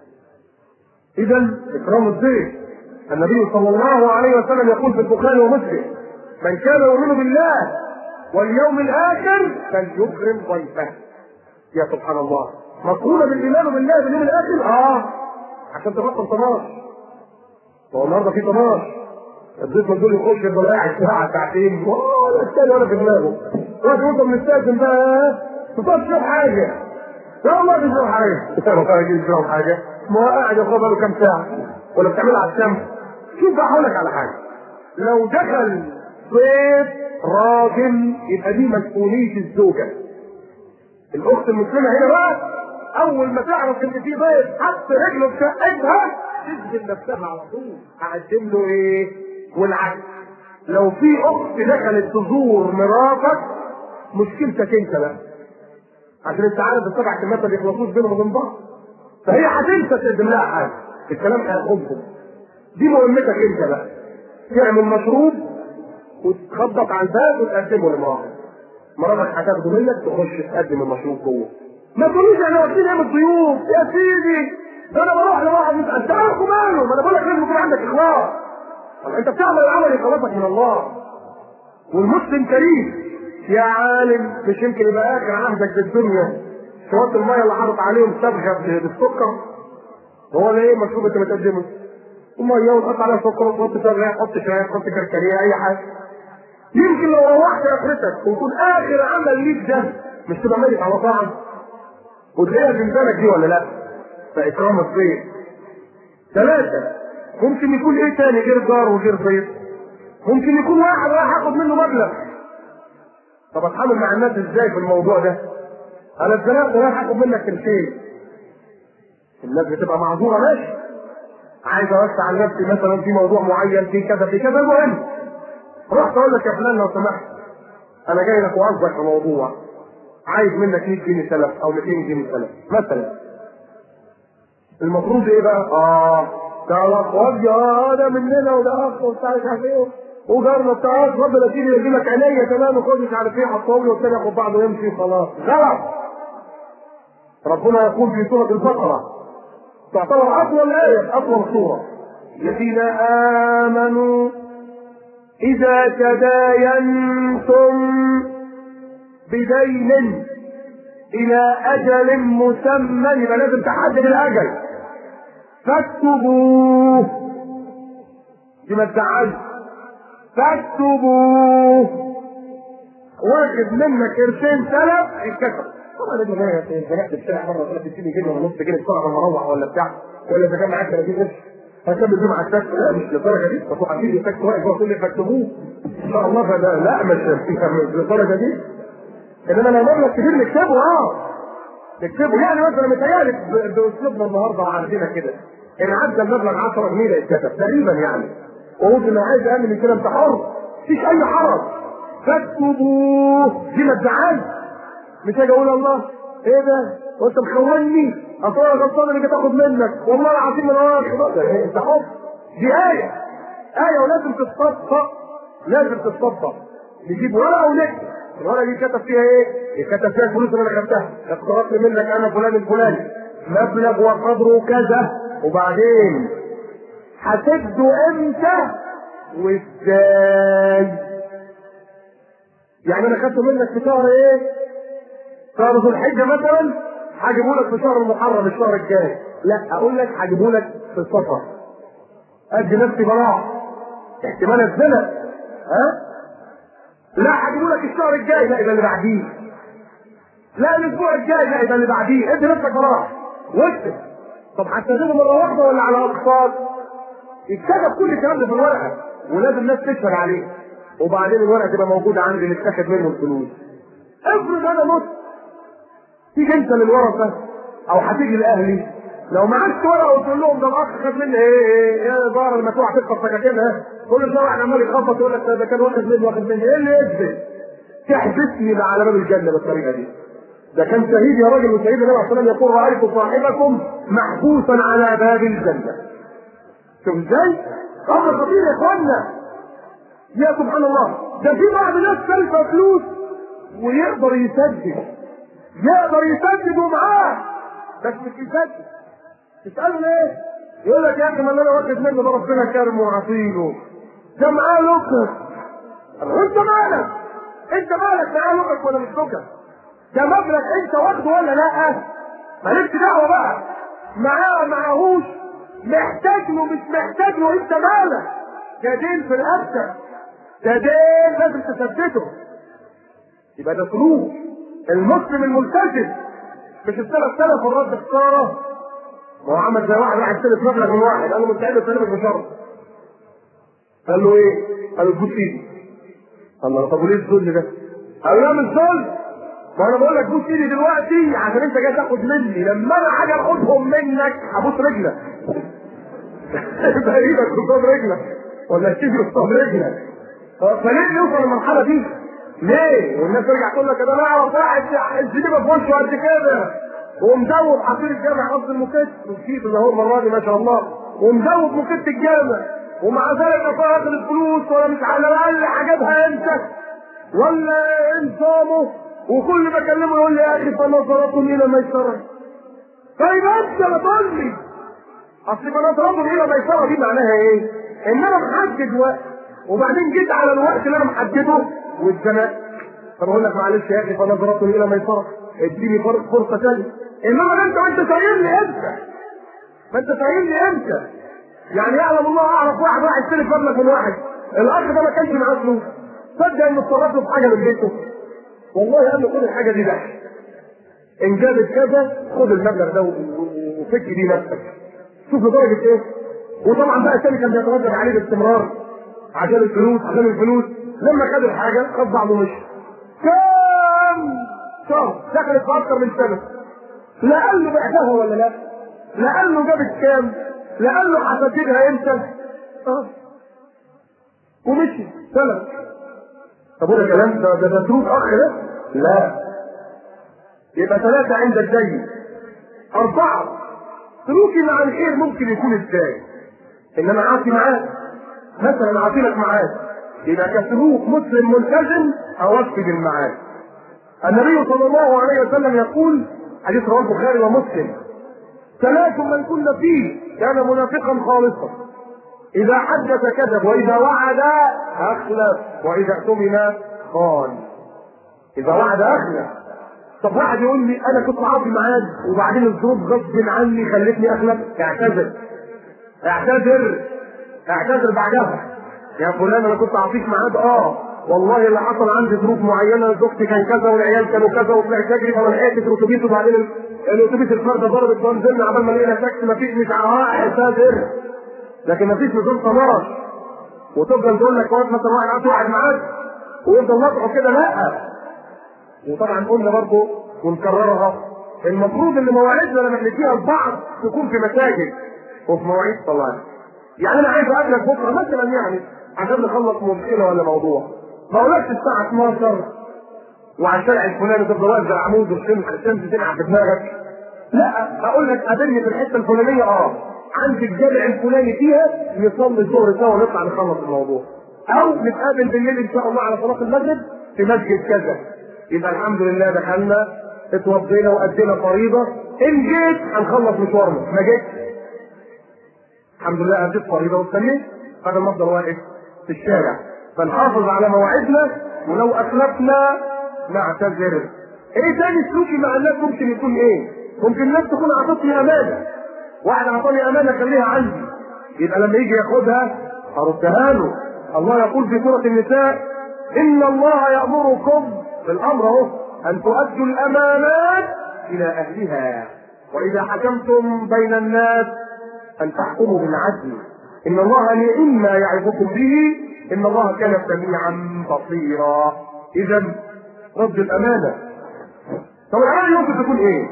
اذا اكرام الضيف النبي صلى الله عليه وسلم يقول في البخاري ومسلم من كان يؤمن بالله واليوم الاخر فليكرم ضيفه يا سبحان الله مقولة بالايمان بالله باليوم الاخر اه عشان تبطل طناش هو النهارده في طناش الضيف من دول يخش يفضل قاعد ساعة ساعتين ولا الثاني ولا في دماغه يقعد يوصل من الساكن بقى ما تقعدش تشرب حاجة لا والله مش تشرب حاجة ما تيجي تشرب حاجة ما هو قاعد ياخد له كام ساعة ولا بتعملها على الشمس شوف بقى هقول لك على حاجة لو دخل ضيف راجل يبقى دي مسؤولية الزوجة الأخت المسلمة هنا بقى أول ما تعرف إن في ضيف حط رجله في شقتها تسجن نفسها على طول أقدم له إيه؟ والعكس لو في أخت دخلت تزور مراتك مشكلتك أنت بقى عشان أنت عارف السبع كلمات ما بيخلصوش بينهم وبين بعض فهي هتنسى تقدم لها حاجة الكلام هياخدهم دي مهمتك أنت بقى تعمل مشروب وتخبط على الباب وتقدمه لمراتك مراتك هتاخده منك تخش تقدم المشروب جوه ما تقوليش احنا واقفين ايام الضيوف يا سيدي ده انا بروح لواحد يسال انت مالك وماله ما انا بقول لك لازم يكون عندك اخلاص طب انت بتعمل العمل يخلصك من الله والمسلم كريم يا عالم مش يمكن يبقى اخر عهدك بالدنيا شويه الميه اللي حاطط عليهم صبغه بالسكر هو ده ايه مشروب انت بتقدمه وميه وتحط عليها سكر وتحط صبغه تحط شاي تحط كركديه اي حاجه يمكن لو روحت اخرتك ويكون اخر عمل ليك ده مش تبقى ميت على طعم وتلاقيها في ميزانك دي ولا لا؟ فاكرام الضيف ثلاثه ممكن يكون ايه تاني غير جار وغير ضيف ممكن يكون واحد رايح ياخد منه مبلغ طب اتعامل مع الناس ازاي في الموضوع ده؟ انا اتزنقت رايح اخد منك قرشين الناس بتبقى معذوره ماشي عايز اوسع عن نفسي مثلا في موضوع معين في كذا في كذا المهم رحت اقول لك يا فلان لو سمحت انا جاي لك وعظك في موضوع عايز منك 100 جنيه سلف او 200 جنيه سلف مثلا المفروض ايه بقى؟ اه ده الاخوات اه ده مننا وده اخ وبتاع مش عارف ايه وجارنا بتاع اتفضل يا سيدي يجي لك عينيا تمام وخد مش عارف ايه حطهم لي والتاني ياخد بعضه ويمشي خلاص غلط ربنا يقول في سوره البقره تعتبر اطول ايه اطول سوره الذين امنوا اذا تداينتم بدين الى اجل مسمى يبقى لازم تحدد الاجل فاكتبوه دي ما تزعلش فاكتبوه واخد منك قرشين سلف اتكتب طبعا انت جاي زنقت الشارع مره 30 جنيه ولا نص جنيه بسرعه لما اروح ولا بتاع ولا اذا كان معاك 30 قرش هكمل بيه مع التاكس لا مش للدرجه دي بس اكيد التاكس واقف وتقول لي فاكتبوه ان شاء الله فده لا مش مش للدرجه دي انما لو مبلغ كبير نكتبه اه نكتبه يعني مثلا متهيألي باسلوبنا النهارده وعندنا كده ان عدى المبلغ 10 جنيه ده يتكتب تقريبا يعني وقلت لو عايز اقل من كده انت حر مفيش اي حرج فاكتبوه دي ما تزعلش مش هاجي اقول الله ايه ده وانت مخوني اصل انا غلطان اللي تاخد منك والله العظيم من ورا انت حر دي ايه ايه ولازم تتصفى لازم تتصفى نجيب ورقه ونكتب الورقه دي كتب فيها ايه؟ كتب فيها الفلوس اللي انا خدتها اقترضت منك انا فلان الفلاني مبلغ وقدره كذا وبعدين هتسده امتى وازاي يعني انا خدته منك في شهر ايه شهر ذو الحجه مثلا هجيبه لك في شهر المحرم الشهر الجاي لا اقول لك هجيبه لك في الصفر ادي نفسي براء احتمال الزنا ها لا هجيبه لك الشهر الجاي لا يبقى اللي بعديه لا الاسبوع الجاي لا يبقى اللي بعديه ادي نفسك براء واكتب طب هتستخدمه مره واحده ولا على اقساط يتكتب كل الكلام ده في الورقه ولازم الناس تشهد عليه وبعدين الورقه تبقى موجوده عندي اللي اتاخد منه الفلوس افرض انا مت تيجي انت للورثه او هتيجي لاهلي لو معكش ورقه وتقول لهم ده الاخ خد مني ايه ايه يا ظاهر لما تروح تخطف سكاكينها كل شويه واحد عمال يخبط يقول لك ده كان واخد مني واخد مني ايه اللي يثبت؟ تحبسني بقى على باب الجنه بالطريقه دي ده كان شهيد يا راجل وشهيد النبي عليه الصلاه والسلام يقول رايت صاحبكم محبوسا على باب الجنه شوف ازاي؟ امر خطير يا اخوانا يا سبحان الله ده في بعض الناس سالفه فلوس ويقدر يسدد يقدر يسدد ومعاه بس مش يسدد تساله ليه؟ يقول لك يا اخي ما اللي انا واخد منه ده ربنا كرمه وعطيله ده معاه لقط وانت مالك؟ انت مالك معاه لقط ولا مش لقط؟ ده مبلغ انت واخده ولا لا؟ مالكش دعوه بقى معاه معاهوش محتاج له مش محتاج له انت مالك ده دين في رقبتك ده دين لازم تثبته يبقى ده فلوس المسلم الملتزم مش الثلاث سنة في الرد خسارة ما هو عمل زي واحد واحد سلف مبلغ من واحد قال له مستعد اسلمك بشرط قال له ايه؟ قال له تبوس ايدي قال له طب وليه الذل ده؟ قال له لا مش ذل ما انا بقول لك بوس ايدي دلوقتي عشان انت جاي تاخد مني لما انا حاجه اخدهم منك هبوس رجلك يبقى ايدك قصاد رجلك ولا تيجي قصاد رجلك فليه نوصل للمرحله دي؟ ليه؟ والناس ترجع تقول لك انا اعرف واحد الزبيبه في وشه قد كده ومزود حصير الجامع قصد المكت وكيف اللي هو المره دي ما شاء الله ومزود مكت الجامع ومع ذلك لا واخد الفلوس ولا مش على الاقل حاجاتها انت ولا انصامه وكل ما اكلمه يقول لي يا اخي صلى صلاه الى ما يشترك طيب انت ما تقول لي اصل فنظرته الى ميسره دي معناها ايه؟ ان انا محدد وقت وبعدين جيت على الوقت اللي انا محدده واتزنقت طب اقول لك معلش يا اخي فنظرته الى ميسره اديني فرصه ثانيه انما انت ما انت سايبني امتى؟ ما انت سايبني امتى؟ يعني يعلم الله اعرف واحد واحد يستلف مبلغ من واحد الاخ ده ما كانش معاه فلوس صدق انه اتصرف له في حاجه من بيته والله قال له خد الحاجه دي بقى ان جابت كذا خد المبلغ ده وفك بيه نفسك شوف لدرجه ايه وطبعا بقى الثاني كان بيتردد عليه باستمرار عشان الفلوس عشان الفلوس لما خد الحاجه خد بعضه ومشي كام شهر دخلت في اكثر من سنه لا قال له بعتها ولا لا لا قال له جابت كام لا قال له هسددها امتى اه ومشي سلف طب وده كلام ده ده مدروس اخ ده لا يبقى ثلاثة عند الدين أربعة سلوكي مع الخير ممكن يكون ازاي؟ إن أنا عاطي معاك مثلا عاطي لك معاك يبقى كسلوك مسلم ملتزم أوفي بالمعاد النبي صلى الله عليه وسلم يقول حديث رواه البخاري ومسلم ثلاث من كن فيه كان منافقا خالصا إذا حدث كذب وإذا وعد أخلف وإذا اؤتمن خان إذا وعد أخلف طب واحد يقول لي أنا كنت عاطي معاك وبعدين الظروف غصب عني خلتني أخلف اعتذر اعتذر اعتذر بعدها يا فلان أنا كنت أعطيك معاك أه والله اللي حصل عندي ظروف معينه زوجتي كان كذا والعيال كانوا كذا وطلعت اجري فما لحقتش الاتوبيس وبعدين الاتوبيس الفرده ضربت ونزلنا عبال ما لقينا تاكسي مفيش مش اه اعتذر لكن مفيش نظام طلاق وتفضل تقول لك وقت مثلا واحد قاعد واحد معاك ويفضل نطقه كده لا وطبعا قلنا برضه ونكررها المفروض ان مواعيدنا لما بنديها لبعض تكون في مساجد وفي مواعيد صلاه يعني انا عايز اقابلك بكره مثلا يعني عشان نخلص مشكله ولا موضوع ما اقولكش الساعه 12 وعلى الشارع الفلاني تفضل واقف زي العمود والشمس الشمس تلعب في دماغك لا اقول لك قابلني في الحته الفلانيه اه عندي الجامع الفلاني فيها نصلي الظهر سوا ونطلع نخلص الموضوع او نتقابل بالليل ان شاء الله على صلاه المغرب في مسجد كذا يبقى الحمد لله دخلنا اتوضينا وادينا فريضه ان جيت هنخلص مشوارنا ما جيتش الحمد لله اديت فريضه واستنيت بدل ما افضل واقف في الشارع فنحافظ على مواعيدنا ولو اسلفنا نعتذر ايه تاني سلوكي مع الناس ممكن يكون ايه ممكن الناس تكون اعطتني امانه واحد اعطاني امانه خليها عندي يبقى لما يجي ياخدها اردها له الله يقول في سوره النساء ان الله يامركم بالامر اهو ان تؤدوا الامانات الى اهلها واذا حكمتم بين الناس ان تحكموا بالعدل ان الله نعم ما يعظكم به ان الله كان سميعا بصيرا اذا رد الامانه طب الامانه ممكن تكون ايه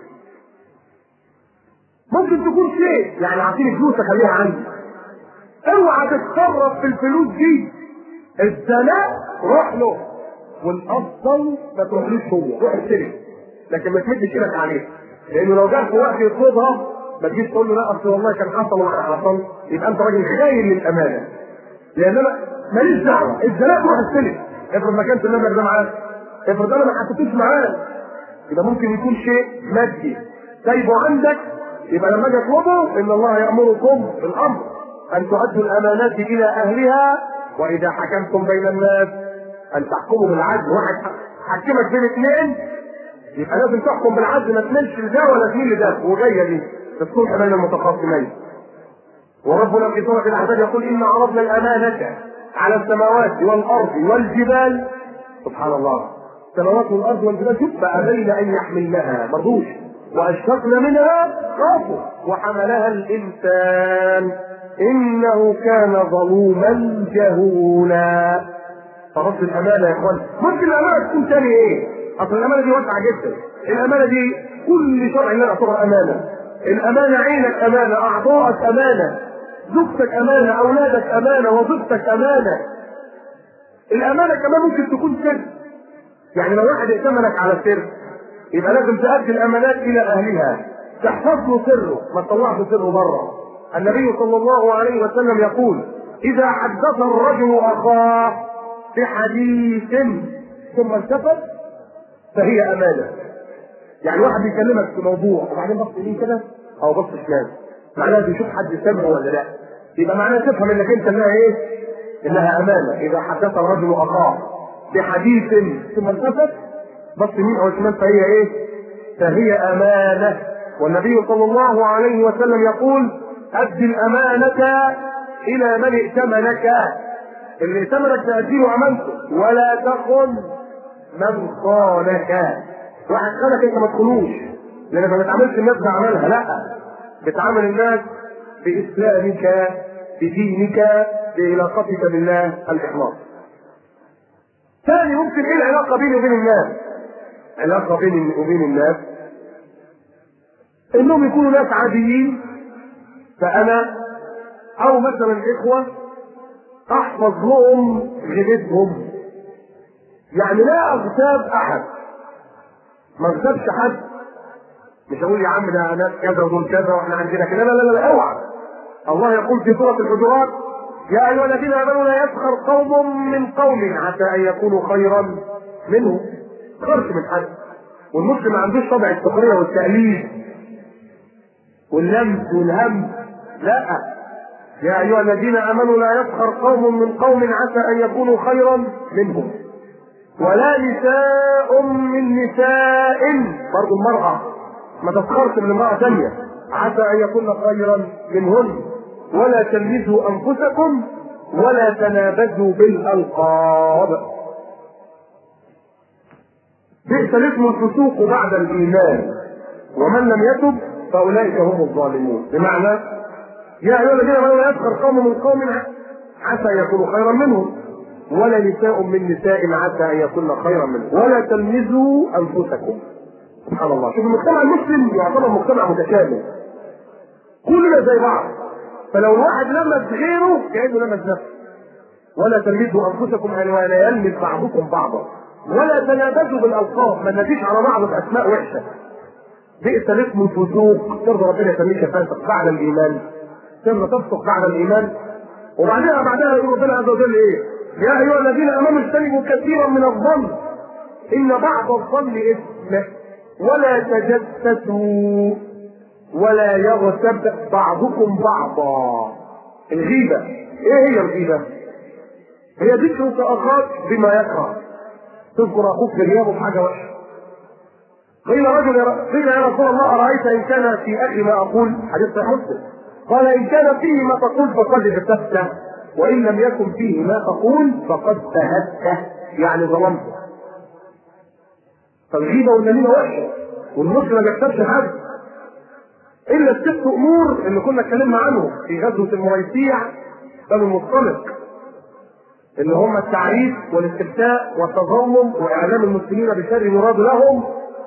ممكن تكون شيء يعني اعطيني فلوس اخليها عندي اوعى تتصرف في الفلوس دي الزناء روح له والافضل ما تروحلوش هو روح اشتري لكن ما تمدش ايدك عليه لانه لو جات في وقت يطلبها ما تجيش تقول له لا اصل والله كان حصل وما حصل يبقى انت راجل خاين للامانه لان انا ماليش دعوه الزناء روح اشتري افرض ما كانش المبلغ ده معاك افرض انا ما حطيتوش معاه يبقى ممكن يكون شيء مادي سايبه عندك يبقى لما اجي اطلبه ان الله يامركم بالامر ان تؤدوا الامانات الى اهلها واذا حكمتم بين الناس ان تحكموا بالعدل واحد حكمك بين اثنين يبقى لازم تحكم بالعدل ما تملش لده ولا تميل لده وجايه دي الصلح بين المتخاصمين وربنا في سوره الاحزاب يقول ان عرضنا الامانه على السماوات والارض والجبال سبحان الله السماوات والارض والجبال شوف فابين ان يحملنها مرضوش واشفقن منها خافوا وحملها الانسان انه كان ظلوما جهولا فرد الامانه يا اخوان ممكن الامانه تكون تاني ايه؟ اصل الامانه دي واسعه جدا الامانه دي كل شرع لا يعتبر امانه الامانه عينك امانه اعضائك امانه زوجتك امانه اولادك امانه وظيفتك امانه الامانه كمان ممكن تكون سر يعني لو واحد ائتمنك على سر يبقى لازم تؤدي الامانات الى اهلها تحفظ له سره ما تطلعش سره بره النبي صلى الله عليه وسلم يقول اذا حدث الرجل اخاه بحديث ثم التفت فهي امانه يعني واحد بيكلمك في موضوع وبعدين بص يمين كده او بص شمال معناها بيشوف حد سامعه ولا لا يبقى معناها تفهم انك انت انها ايه؟ انها امانه اذا حدث الرجل اخاه بحديث ثم التفت بص يمين او شمال فهي ايه؟ فهي امانه والنبي صلى الله عليه وسلم يقول ادي الامانه الى من ائتمنك اللي ائتمنك تأديله امانته ولا تخن من خانك واحد خانك انت ما تخونوش لانك ما بتعاملش الناس بعملها لا بتعامل الناس باسلامك بدينك بعلاقتك بالله الاخلاص ثاني ممكن ايه العلاقه بيني وبين الناس علاقه بيني وبين الناس انهم يكونوا ناس عاديين فانا او مثلا اخوه احفظ لهم غيبتهم يعني لا اغتاب احد ما اغتابش حد مش هقول يا عم ده ناس كذا ودول كذا واحنا عندنا كذا لا لا لا, لا اوعى الله يقول في سوره الحجرات يا ايها الذين امنوا لا يسخر قوم من قوم عسى ان يكونوا خيرا منهم خرج من حد والمسلم ما عندوش طبع السخريه والتأليف واللمس والهم لا يا ايها الذين امنوا لا يسخر قوم من قوم عسى ان يكونوا خيرا منهم ولا نساء من نساء برضو المرأة ما تسخرش من امرأة ثانية عسى أن يكون خيرا منهن ولا تلمزوا أنفسكم ولا تنابزوا بالألقاب بئس الاسم الفسوق بعد الإيمان ومن لم يتب فأولئك هم الظالمون بمعنى يا أيها الذين آمنوا لا يسخر قوم من قوم عسى أن يكونوا خيرا منهم ولا نساء من نساء عسى ان يكون خيرا منه ولا تلمزوا انفسكم سبحان الله شوف المجتمع المسلم يعتبر مجتمع متكامل كلنا زي بعض فلو الواحد لمس غيره كانه لمس نفسه ولا تلمزوا انفسكم يعني ولا يلمس بعضكم بعضا ولا تنابزوا بالالقاب ما نجيش على بعض باسماء وحشه بئس الاسم الفسوق ترضى ربنا يسميك فاسق بعد الايمان ترضى تفسق بعد الايمان وبعدها بعدها يقول ربنا عز وجل ايه يا ايها الذين امنوا اجتنبوا كثيرا من الظن ان بعض الظن اثم ولا تجسسوا ولا يغتب بعضكم بعضا الغيبة ايه هي الغيبة هي ذكرك اخاك بما يكره تذكر اخوك بالرياض بحاجة وحشة قيل رجل قيل يا رسول الله ارايت ان كان في اخي ما اقول حديث صحيح مسلم قال ان كان فيه ما تقول فقد اغتبته وان لم يكن فيه ما تقول فقد بهته يعني ظلمته فالغيبه والنميمه وحشه والمسلم ما بيحسبش حد الا الست امور اللي كنا اتكلمنا عنهم في غزوه المريسيع بنو المصطلق اللي هم التعريف والاستفتاء والتظلم واعلام المسلمين بشر يراد لهم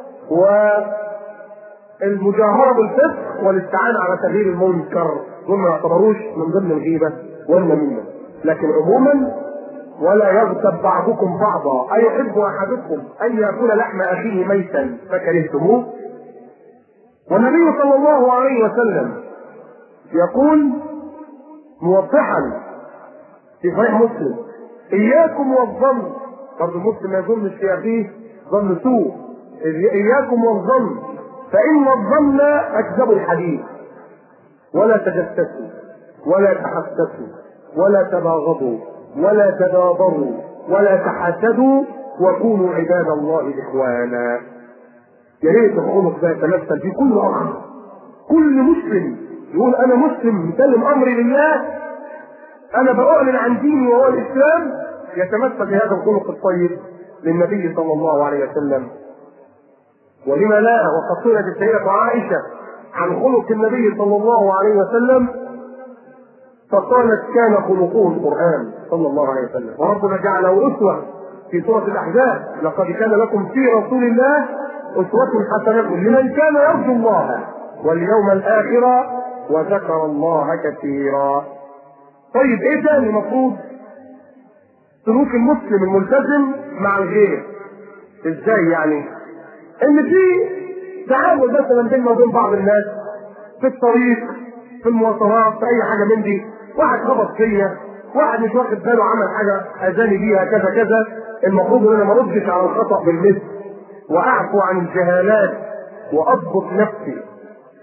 والمجاهره بالفسق والاستعانه على تغيير المنكر دول ما يعتبروش من ضمن الغيبه والنميمه لكن عموما ولا يغتب بعضكم بعضا أيحب أحدكم أن يأكل لحم أخيه ميتا فكرهتموه والنبي صلى الله عليه وسلم يقول موضحا في صحيح مسلم إياكم والظن برضه المسلم ما يظنش في أخيه ظن سوء إياكم والظن فإن الظن أكذب الحديث ولا تجسسوا ولا تحسسوا ولا تباغضوا ولا تدابروا ولا تحاسدوا وكونوا عباد الله اخوانا يا ريت الخلق ده يتمثل في كل اخ كل مسلم يقول انا مسلم مسلم امري لله انا باعلن عن ديني وهو الاسلام يتمثل في هذا الخلق الطيب للنبي صلى الله عليه وسلم ولما لا وقد سئلت السيدة عائشة عن خلق النبي صلى الله عليه وسلم فقالت كان خلقه القرآن صلى الله عليه وسلم وربنا جعله أسوة في سورة الأحزاب لقد كان لكم في رسول الله أسوة حسنة لمن كان يرجو الله واليوم الآخر وذكر الله كثيرا طيب ايه تاني المفروض سلوك المسلم الملتزم مع الغير ازاي يعني ان في تعامل مثلا بيننا وبين بعض الناس في الطريق في المواصلات في اي حاجه من دي واحد خبط فيا واحد مش واخد باله عمل حاجه اذاني بيها كذا كذا المفروض ان انا ما اردش على الخطا بالمثل واعفو عن الجهالات واضبط نفسي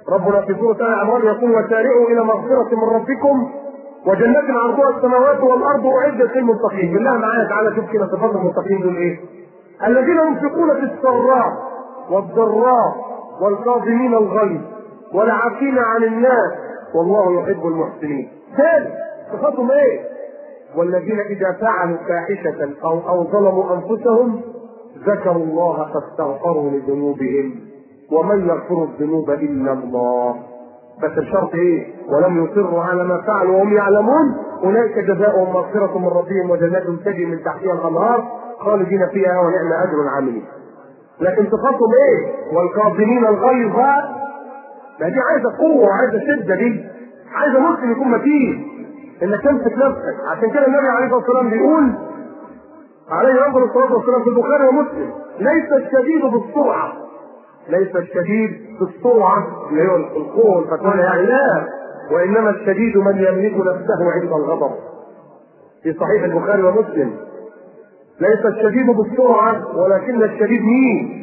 ربنا في سورة آل عمران يقول وسارعوا إلى مغفرة من ربكم وجنات عرضها السماوات والأرض أعدت للمتقين بالله معايا تعالى شوف كده صفات المتقين دول إيه الذين ينفقون في السراء والضراء والكاظمين الغيظ والعافين عن الناس والله يحب المحسنين ثاني صفاتهم ايه والذين اذا فعلوا فاحشه او او ظلموا انفسهم ذكروا الله فاستغفروا لذنوبهم ومن يغفر الذنوب الا الله بس الشرط ايه ولم يصروا على ما فعلوا وهم يعلمون اولئك جزاؤهم مغفره من ربهم وجنات تجري من تحتها الانهار خالدين فيها ونعم اجر العاملين لكن صفاتهم ايه والكاظمين الغيظ ما دي عايزه قوه وعايزه شده دي عايزه مسلم يكون متين انك تمسك نفسك عشان كده النبي عليه الصلاه والسلام بيقول عليه افضل الصلاه والسلام في البخاري ومسلم ليس الشديد بالسرعه ليس الشديد بالسرعه اللي هو القوه والفتوى يعني لا وانما الشديد من يملك نفسه عند الغضب في صحيح البخاري ومسلم ليس الشديد بالسرعه ولكن الشديد مين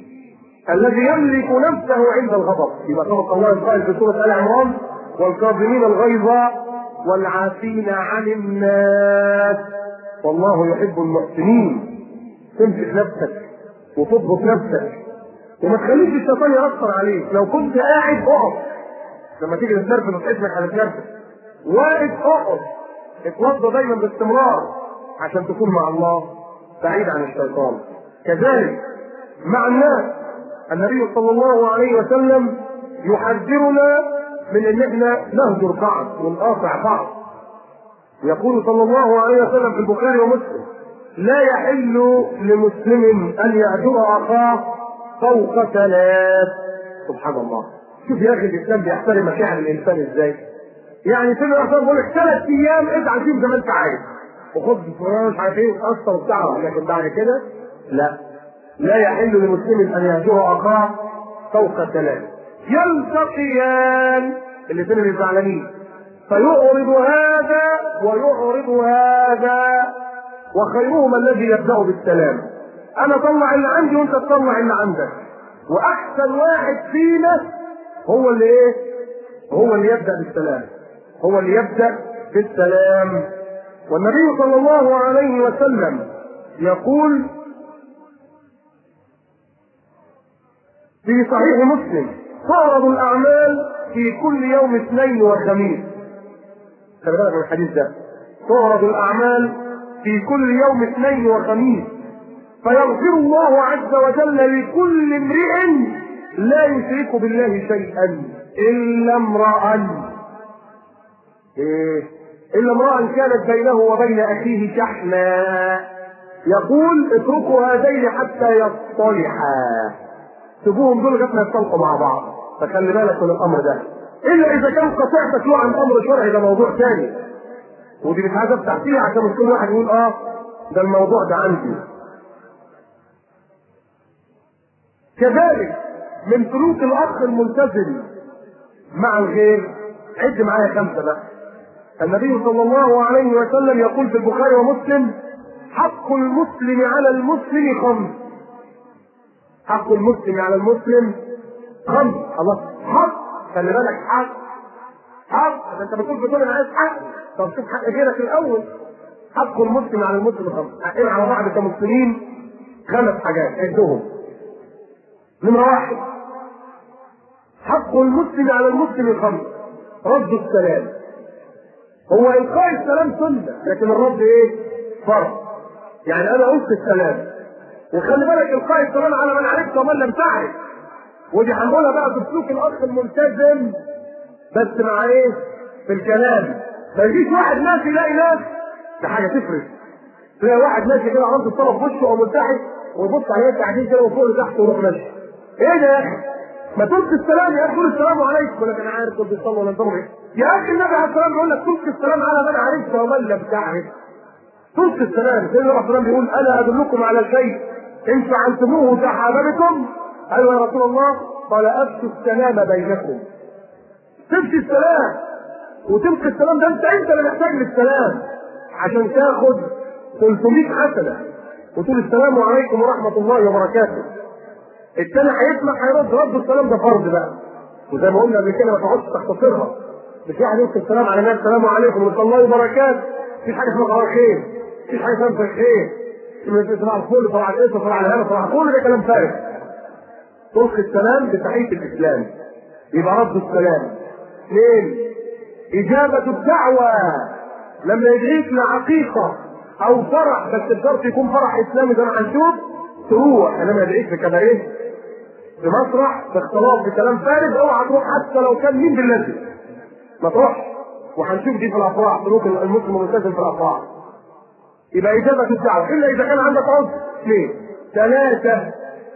الذي يملك نفسه عند الغضب فيما سبق الله القائل في سوره ال عمران والكاظمين الغيظ والعافين عن الناس والله يحب المحسنين تمسك نفسك وتضبط نفسك وما تخليش الشيطان يأثر عليك لو كنت قاعد اقف لما تيجي تتنرفز وتحس انك هتتنرفز واقف اقف اتوضى دايما باستمرار عشان تكون مع الله بعيد عن الشيطان كذلك مع الناس النبي صلى الله عليه وسلم يحذرنا من ان احنا نهجر بعض ونقاطع بعض يقول صلى الله عليه وسلم في البخاري ومسلم لا يحل لمسلم ان يهجر اخاه فوق ثلاث سبحان الله شوف يا اخي الاسلام بيحترم مشاعر الانسان ازاي يعني سيدنا الرسول بيقول لك ثلاث ايام ازعل فيهم زي ما انت عايز وخد مش عارف ايه وتاثر وبتاع لكن بعد كده لا لا يحل لمسلم ان يهجر اخاه فوق ثلاث يلتقيان الاثنين اللي زعلانين فيعرض هذا ويعرض هذا وخيرهما الذي يبدا بالسلام انا اطلع اللي عندي وانت تطلع اللي عندك واحسن واحد فينا هو اللي ايه هو اللي يبدا بالسلام هو اللي يبدا بالسلام والنبي صلى الله عليه وسلم يقول في صحيح مسلم تعرض الاعمال في كل يوم اثنين وخميس خلي بالك من الحديث ده تعرض الاعمال في كل يوم اثنين وخميس فيغفر الله عز وجل لكل امرئ لا يشرك بالله شيئا الا امرا ايه الا امرا كانت بينه وبين اخيه شحنا يقول اتركوا هذين حتى يصطلحا سيبوهم دول لغايه ما يتصالحوا مع بعض فخلي بالك من الامر ده الا اذا كان قطيعتك له عن امر شرعي ده موضوع ثاني ودي مش عايز افتح فيها عشان مش كل واحد يقول اه ده الموضوع ده عندي كذلك من سلوك الاخ الملتزم مع الغير عد معايا خمسه بقى النبي صلى الله عليه وسلم يقول في البخاري ومسلم حق المسلم على المسلم خمس حق المسلم على المسلم خمس خلاص حق خلي بالك حق حق انت بتقول بتقول انا عايز حق طب شوف حق غيرك الاول حق المسلم على المسلم خمس حقين على بعض كمسلمين خمس حاجات عدهم نمرة واحد حق المسلم على المسلم خمس رد السلام هو القاء السلام سنه لكن الرد ايه؟ فرض يعني انا قلت السلام وخلي بالك القاء السلام على من عرفت ومن لم تعرف ودي هنقولها بقى في سلوك الاخ الملتزم بس مع ايه؟ في الكلام ما يجيش واحد ماشي يلاقي ناس ده حاجه تفرق تلاقي واحد ماشي كده عنده الطرف في وشه او ملتحي ويبص عليه قاعدين كده وفوق لتحت ويروح ماشي ايه ده يا اخي؟ ما تلقي السلام يا اخي قول السلام عليكم يقول لك انا عارف كنت بتصلي ولا انتم ايه؟ يا اخي النبي عليه السلام بيقول لك تلقي السلام على من عرفت ومن لم تعرف تلقي السلام سيدنا الرسول السلام بيقول الا ادلكم على شيء ان فعلتموه تحاببكم ايوه يا رسول الله قال افشوا السلام بينكم تمشي السلام وتلقي السلام ده انت انت اللي محتاج للسلام عشان تاخد 300 حسنه وتقول السلام عليكم ورحمه الله وبركاته التاني هيسمع هيرد رد السلام ده فرض بقى وزي ما قلنا قبل كده ما تقعدش تختصرها مش واحد يقول السلام على الناس السلام عليكم ورحمه الله وبركاته مفيش حاجه اسمها صباح الخير مفيش حاجه اسمها مساء الخير صباح الفل صباح القشطه صباح الهنا صباح كل ده كلام فارغ تلقي السلام بتحيه الاسلام يبقى رد السلام اثنين اجابه الدعوه لما يدعيك لعقيقه او فرح بس بشرط يكون فرح اسلامي زي ما هنشوف تروح انما يدعيك في كباريه في مسرح في اختلاط بكلام فارغ اوعى تروح حتى لو كان مين بالذي ما تروحش وهنشوف دي في الافراح سلوك المسلم الملتزم في الافراح يبقى اجابه الدعوه الا اذا كان عندك عذر اثنين ثلاثه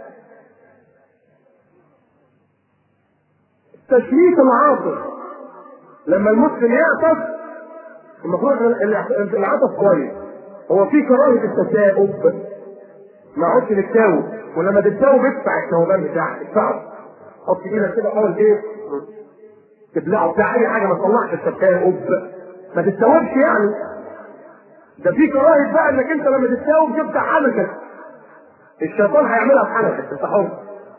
تشميت العاطف لما المسلم يعطف المفروض العطف كويس هو في كراهيه التثاؤب ما اقعدش نتساوب ولما تتساوب ادفع الثوبان بتاعك ادفعه حط ايدك كده حاول ايه تبلعه بتاع اي حاجه ما تطلعش التثاؤب ما تتساوبش يعني ده في كراهيه بقى انك انت لما تتساوب تفتح حنكك الشيطان هيعملها في حنكك انت حر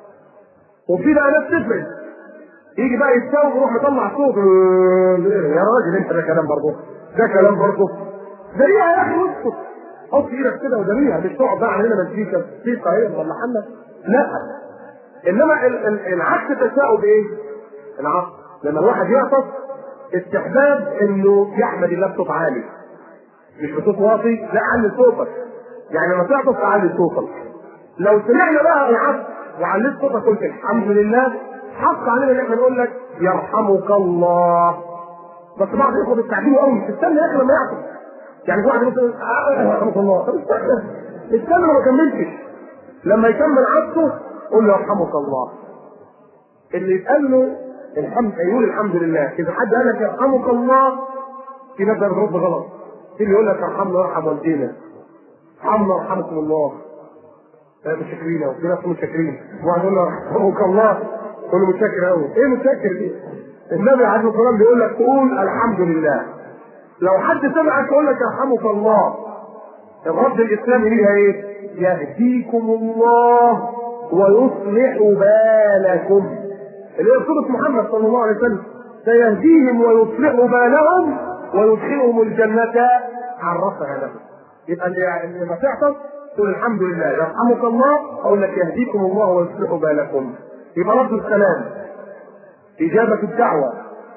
وفي بقى ناس تفرد يجي بقى يتساوب ويروح مطلع صوت يا راجل انت ده كلام برضه ده كلام برضه ده ايه يا اخي اسكت حط ايدك كده وداريها مش تقعد بقى على هنا مزيكا موسيقى ايه ولا حنا لا انما ال- ال- العكس تشاؤم بايه؟ العكس لما الواحد يعطس استحباب انه يحمد الله بصوت عالي مش بصوت واطي لا علي صوتك يعني لما تعطس علي صوتك لو سمعنا بقى العكس وعليت صوتك قلت الحمد لله حق علينا ان احنا نقول لك يرحمك الله بس بعض ياخد التعبير قوي مش تستنى يا اخي لما يعطس يعني في واحد يقول يرحمك الله طب استنى استنى ما كملتش لما يكمل عطسه قول له يرحمك الله اللي يتقال له الحمد يقول الحمد لله اذا حد قال لك يرحمك الله في ناس بترد غلط في اللي يقول لك ارحمنا وارحم والدينا ارحمنا وارحمكم الله لا مش شاكرين وفي ناس مش شاكرين واحد يقول له يرحمك الله يقول له متشكر قوي ايه متشكر دي النبي عليه الصلاه والسلام بيقول لك تقول الحمد لله لو حد سمعك يقول لك يرحمك الله الرد الاسلامي ليها ايه؟ يهديكم الله ويصلح بالكم اللي هي سوره محمد صلى الله عليه وسلم سيهديهم ويصلح بالهم ويدخلهم الجنة عرفها لهم يبقى اللي لما تعطس تقول الحمد لله يرحمك الله اقول لك يهديكم الله ويصلح بالكم يبقى رد السلام إجابة الدعوة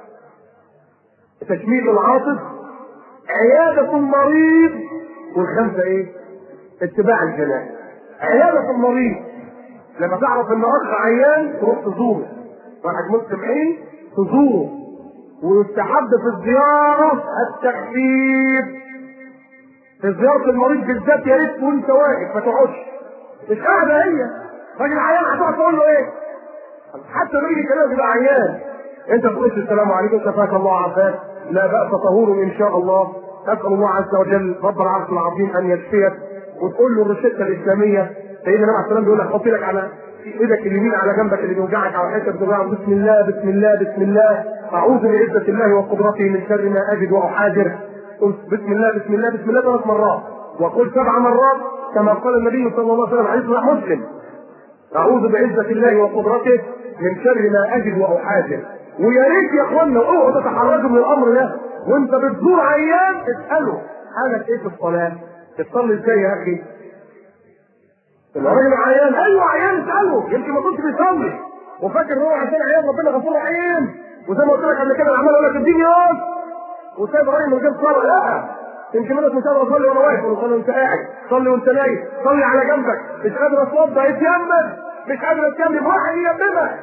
تشميت العاطف عيادة المريض والخمسة ايه؟ اتباع الجنائز عيادة المريض لما تعرف ان اخ عيان تروح تزوره واحد مسلم عين تزوره ويستحب في الزيارة التخفيف في زيارة المريض بالذات يا ريت وانت واقف ما تقعدش مش قاعدة هي راجل عيان هتقعد تقول له ايه؟ حتى لو يجي كلام يبقى عيان انت تقول السلام عليكم شفاك الله وعافاك لا بأس طهور ان شاء الله اسال الله عز وجل رب العرش العظيم ان يشفيك وتقول له الروشته الاسلاميه سيدنا النبي عليه السلام بيقول لك حط لك على ايدك اليمين على جنبك اللي بيوجعك او حته بتوجعك بسم الله بسم الله بسم الله اعوذ بعزه الله وقدرته من شر ما اجد واحاذر قل بسم الله بسم الله بسم الله ثلاث مرات وقل سبع مرات كما قال النبي صلى الله عليه وسلم حديث صحيح مسلم اعوذ بعزه الله وقدرته من شر ما اجد واحاذر ويا ريت يا اخوانا اوعوا تتحرجوا من الامر ده وانت بتزور عيان اساله حالك ايه في الصلاه؟ بتصلي ازاي يا اخي؟ الراجل عيان ايوه عيان اساله يمكن ما كنتش بيصلي وفاكر ان هو عشان عيان ربنا غفور رحيم وزي ما قلت لك قبل كده العمال يقول لك اديني يوم وسايب الراجل من غير صلاه لا يمكن منك مش قادر اصلي وانا واقف ولا صلي وانت قاعد صلي وانت نايم صلي على جنبك مش قادر اتوضا اتيمم مش قادر اتكلم واحد ييممك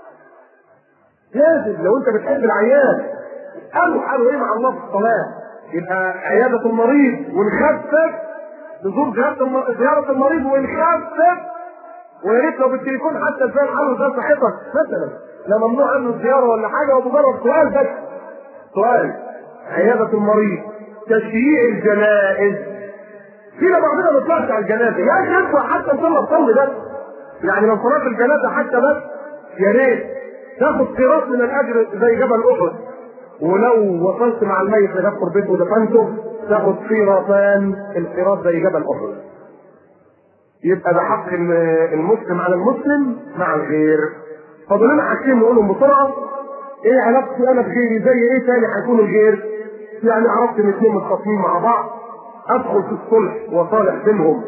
لازم لو انت بتحب العيان قالوا حاله ايه مع الله في الصلاه يبقى عياده المريض ونخفف نزور زياره الم- زياره المريض ونخفف ويا ريت لو بالتليفون حتى ازاي حاله زي صحتك مثلا لا ممنوع عنه الزياره ولا حاجه ومجرد سؤال بس سؤال عياده المريض تشييع الجنائز فينا بعضنا ما بيطلعش على الجنازه يا اخي اطلع حتى نصلي الصلي بس يعني لو صلاه الجنازه حتى بس يا ريت تاخد قيراط من الاجر زي جبل احد ولو وصلت مع الميت لغايه قربته ودفنته تاخد قيراطان القيراط زي جبل احد يبقى ده حق ال- المسلم على المسلم مع الغير فاضل لنا حاجتين نقولهم بسرعه ايه علاقتي انا بغيري زي ايه تاني هيكون الغير يعني عرفت ان اثنين متخاصمين مع بعض ادخل في الصلح وصالح بينهم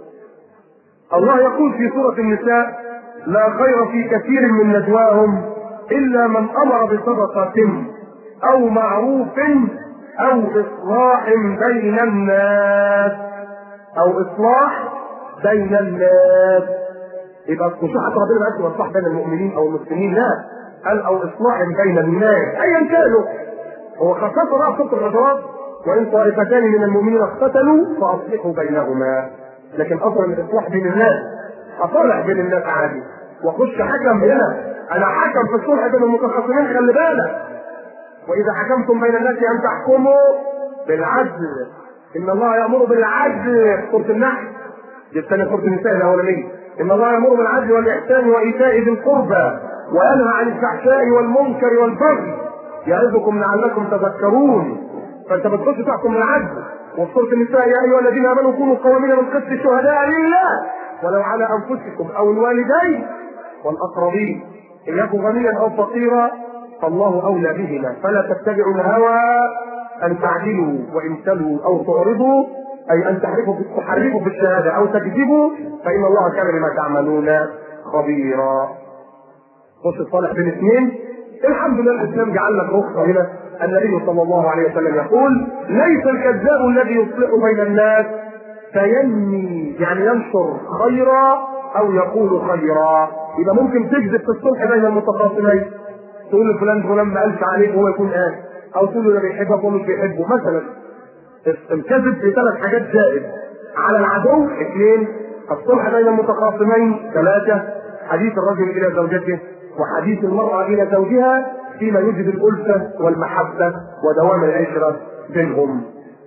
الله يقول في سورة النساء لا خير في كثير من نجواهم إلا من أمر بصدقة أو معروف أو إصلاح بين الناس أو إصلاح بين الناس يبقى مش حتى ربنا ما قالش إصلاح بين المؤمنين أو المسلمين لا قال أو إصلاح بين الناس أيا كانوا هو خاصة بقى سورة الحجرات وإن طائفتان من المؤمنين اقتتلوا فأصلحوا بينهما لكن أفضل من الإصلاح بين الناس أصلح بين الناس عادي وأخش حكم هنا أنا حكم في الصلح بين المتخاصمين خلي بالك وإذا حكمتم بين الناس أن تحكموا بالعدل إن الله يأمر بالعدل سورة النحل دي الثانية سورة النساء الأولانية إن الله يأمر بالعدل والإحسان وإيتاء ذي القربى وينهى عن الفحشاء والمنكر والبغي يعظكم لعلكم تذكرون فأنت بتخش تحكم بالعدل وفي سورة النساء يا أيها الذين آمنوا كونوا قوامين بالقسط شهداء لله ولو على أنفسكم أو الوالدين والأقربين إن يكن غنيا أو فقيرا فالله أولى بهما فلا تتبعوا الهوى أن تعدلوا وإن تلوا أو تعرضوا أي أن تحرفوا تحرفوا في الشهادة أو تكذبوا فإن الله كان بما تعملون خبيرا. خش الصالح بين اثنين الحمد لله الإسلام جعل لك رخصة هنا النبي صلى الله عليه وسلم يقول ليس الكذاب الذي يصلح بين الناس فينمي يعني ينشر خيرا او يقول خيرا يبقى ممكن تكذب في الصلح بين المتخاصمين تقول لفلان فلان ما قالش عليك وهو يكون قال او تقول له ده بيحبك وهو مش بيحبه مثلا الكذب في ثلاث حاجات زائد على العدو اثنين الصلح بين المتخاصمين ثلاثه حديث الرجل الى زوجته وحديث المراه الى زوجها فيما يوجد الألفة والمحبة ودوام العشرة بينهم.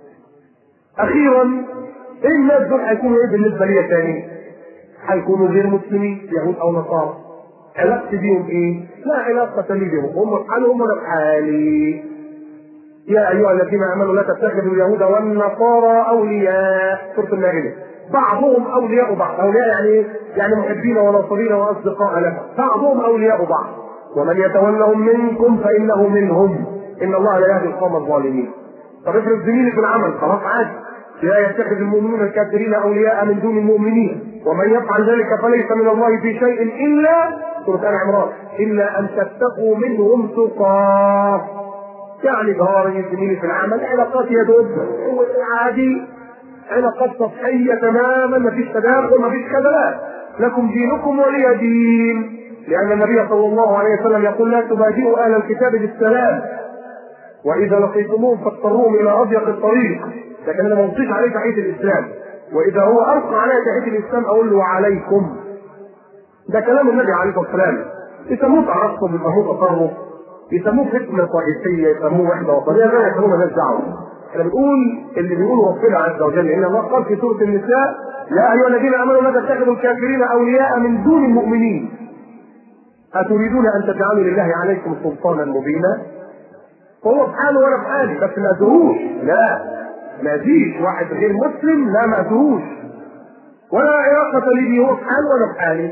أخيرا إيه الناس دول هيكونوا إيه بالنسبة لي تاني؟ هيكونوا غير مسلمين يهود أو نصارى. علاقتي بيهم إيه؟ لا علاقة لي بهم، هم في حالهم وأنا في حالي. يا أيها الذين آمنوا لا تتخذوا اليهود والنصارى أولياء، سورة المائدة. بعضهم أولياء بعض، أولياء يعني إيه؟ يعني محبين وناصرين وأصدقاء لهم، بعضهم أولياء بعض. ومن يتولهم منكم فانه منهم ان الله لا يهدي القوم الظالمين طب افرض زميلي في العمل خلاص عادي لا يتخذ المؤمنون الكافرين اولياء من دون المؤمنين ومن يفعل ذلك فليس من الله في شيء الا سوره ال عمران الا ان تتقوا منهم تقاه يعني جاري زميلي في العمل علاقات يدود عادي علاقات سطحيه تماما ما فيش تداخل ما فيش خدمات لكم دينكم ولي دين لأن النبي صلى الله عليه وسلم يقول لا تبادئوا أهل الكتاب بالسلام وإذا لقيتموهم فاضطروهم إلى أضيق الطريق لكن أنا ما وصيش عليه تحية الإسلام وإذا هو ألقى علي تحية الإسلام أقول له وعليكم ده كلام النبي عليه الصلاة والسلام يسموه تعصب يسموه تطرف يسموه فتنة طائفية يسموه وحدة وطنية لا يسموه مالناش دعوة احنا بنقول اللي بيقوله ربنا عز وجل ان الله قال في سورة النساء يا أيها الذين آمنوا لا تتخذوا الكافرين أولياء من دون المؤمنين أتريدون أن تجعلوا لله عليكم سلطانا مبينا؟ هو في حاله وأنا في حالي بس ما أتوهوش لا ما فيش واحد غير مسلم لا ما أتوهوش ولا علاقة لي بيه هو في حاله وأنا في حالي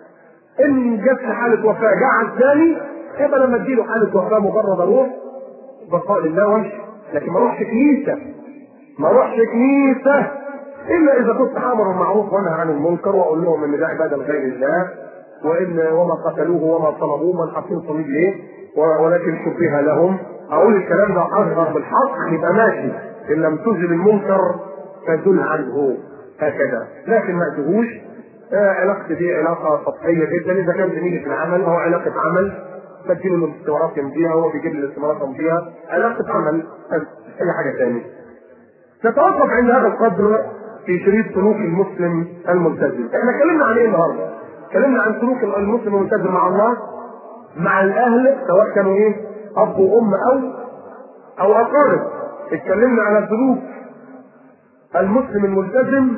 إن جت لي حالة وفاة جه عزاني يبقى لما اديله حالة وفاة مجرد أروح بقاء لله وامشي لكن ما اروحش كنيسة ما اروحش كنيسة إلا إذا كنت آمر بالمعروف وأنهى عن المنكر وأقول لهم إن ده عبادة لغير الله وان وما قتلوه وما طلبوه من حاطين صليب ليه ولكن شبه لهم اقول الكلام ده اظهر بالحق يبقى ماشي ان لم تزل المنكر فدل عنه هكذا لكن ما تهوش آه علاقتي دي علاقه سطحيه جدا اذا كان زميلي في العمل هو علاقه عمل بديله الاستمارات يمضيها هو بيجيب لي الاستمارات يمضيها علاقه عمل اي حاجه ثانيه نتوقف عند هذا القدر في شريط سلوك المسلم الملتزم احنا اتكلمنا عن ايه النهارده؟ اتكلمنا عن سلوك المسلم الملتزم مع الله مع الاهل سواء كانوا ايه اب وام او او اقارب اتكلمنا على سلوك المسلم الملتزم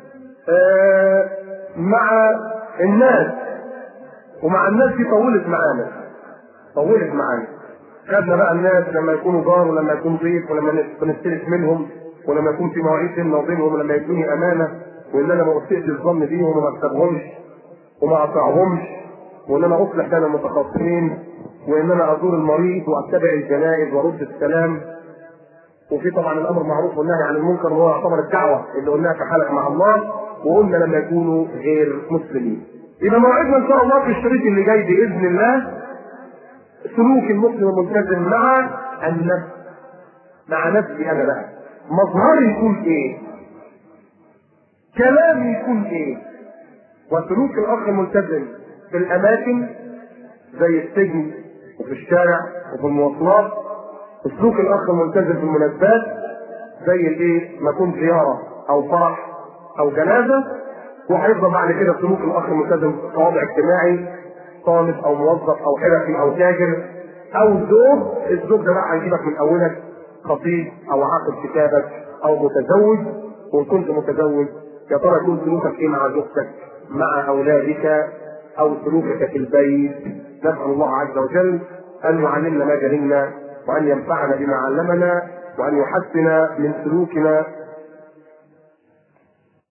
آه مع الناس ومع الناس دي طولت معانا طولت معانا خدنا بقى الناس لما يكونوا جار ولما يكون ضيف ولما نستلف منهم ولما يكون في مواعيد بيننا وبينهم ولما يدوني امانه وان انا ما اسئش الظن بيهم وما اكتبهمش وما اطيعهمش وان انا اصلح بين المتخاصمين وان انا ازور المريض واتبع الجنائز وارد السلام وفي طبعا الامر معروف والنهي عن المنكر وهو يعتبر الدعوه اللي قلناها في حالك مع الله وقلنا لما يكونوا غير مسلمين. يبقى موعدنا ان شاء الله في الشريط اللي جاي باذن الله سلوك المسلم الملتزم مع النفس مع نفسي انا بقى مظهري يكون ايه؟ كلامي يكون ايه؟ وسلوك الاخ الملتزم في الاماكن زي السجن وفي الشارع وفي المواصلات اسلوك الاخ الملتزم في المناسبات زي الايه؟ ما يكون زياره او فرح او جنازه وهيفضل بعد كده سلوك الاخ الملتزم في وضع اجتماعي طالب او موظف او حرفي او تاجر او زوج الزوج ده بقى هيجيبك من اولك خطيب او عاقل كتابك او متزوج وان كنت متزوج يا ترى يكون سلوكك ايه مع زوجتك مع اولادك او سلوكك في البيت نسال الله عز وجل ان يعلمنا ما جهلنا وان ينفعنا بما علمنا وان يحسن من سلوكنا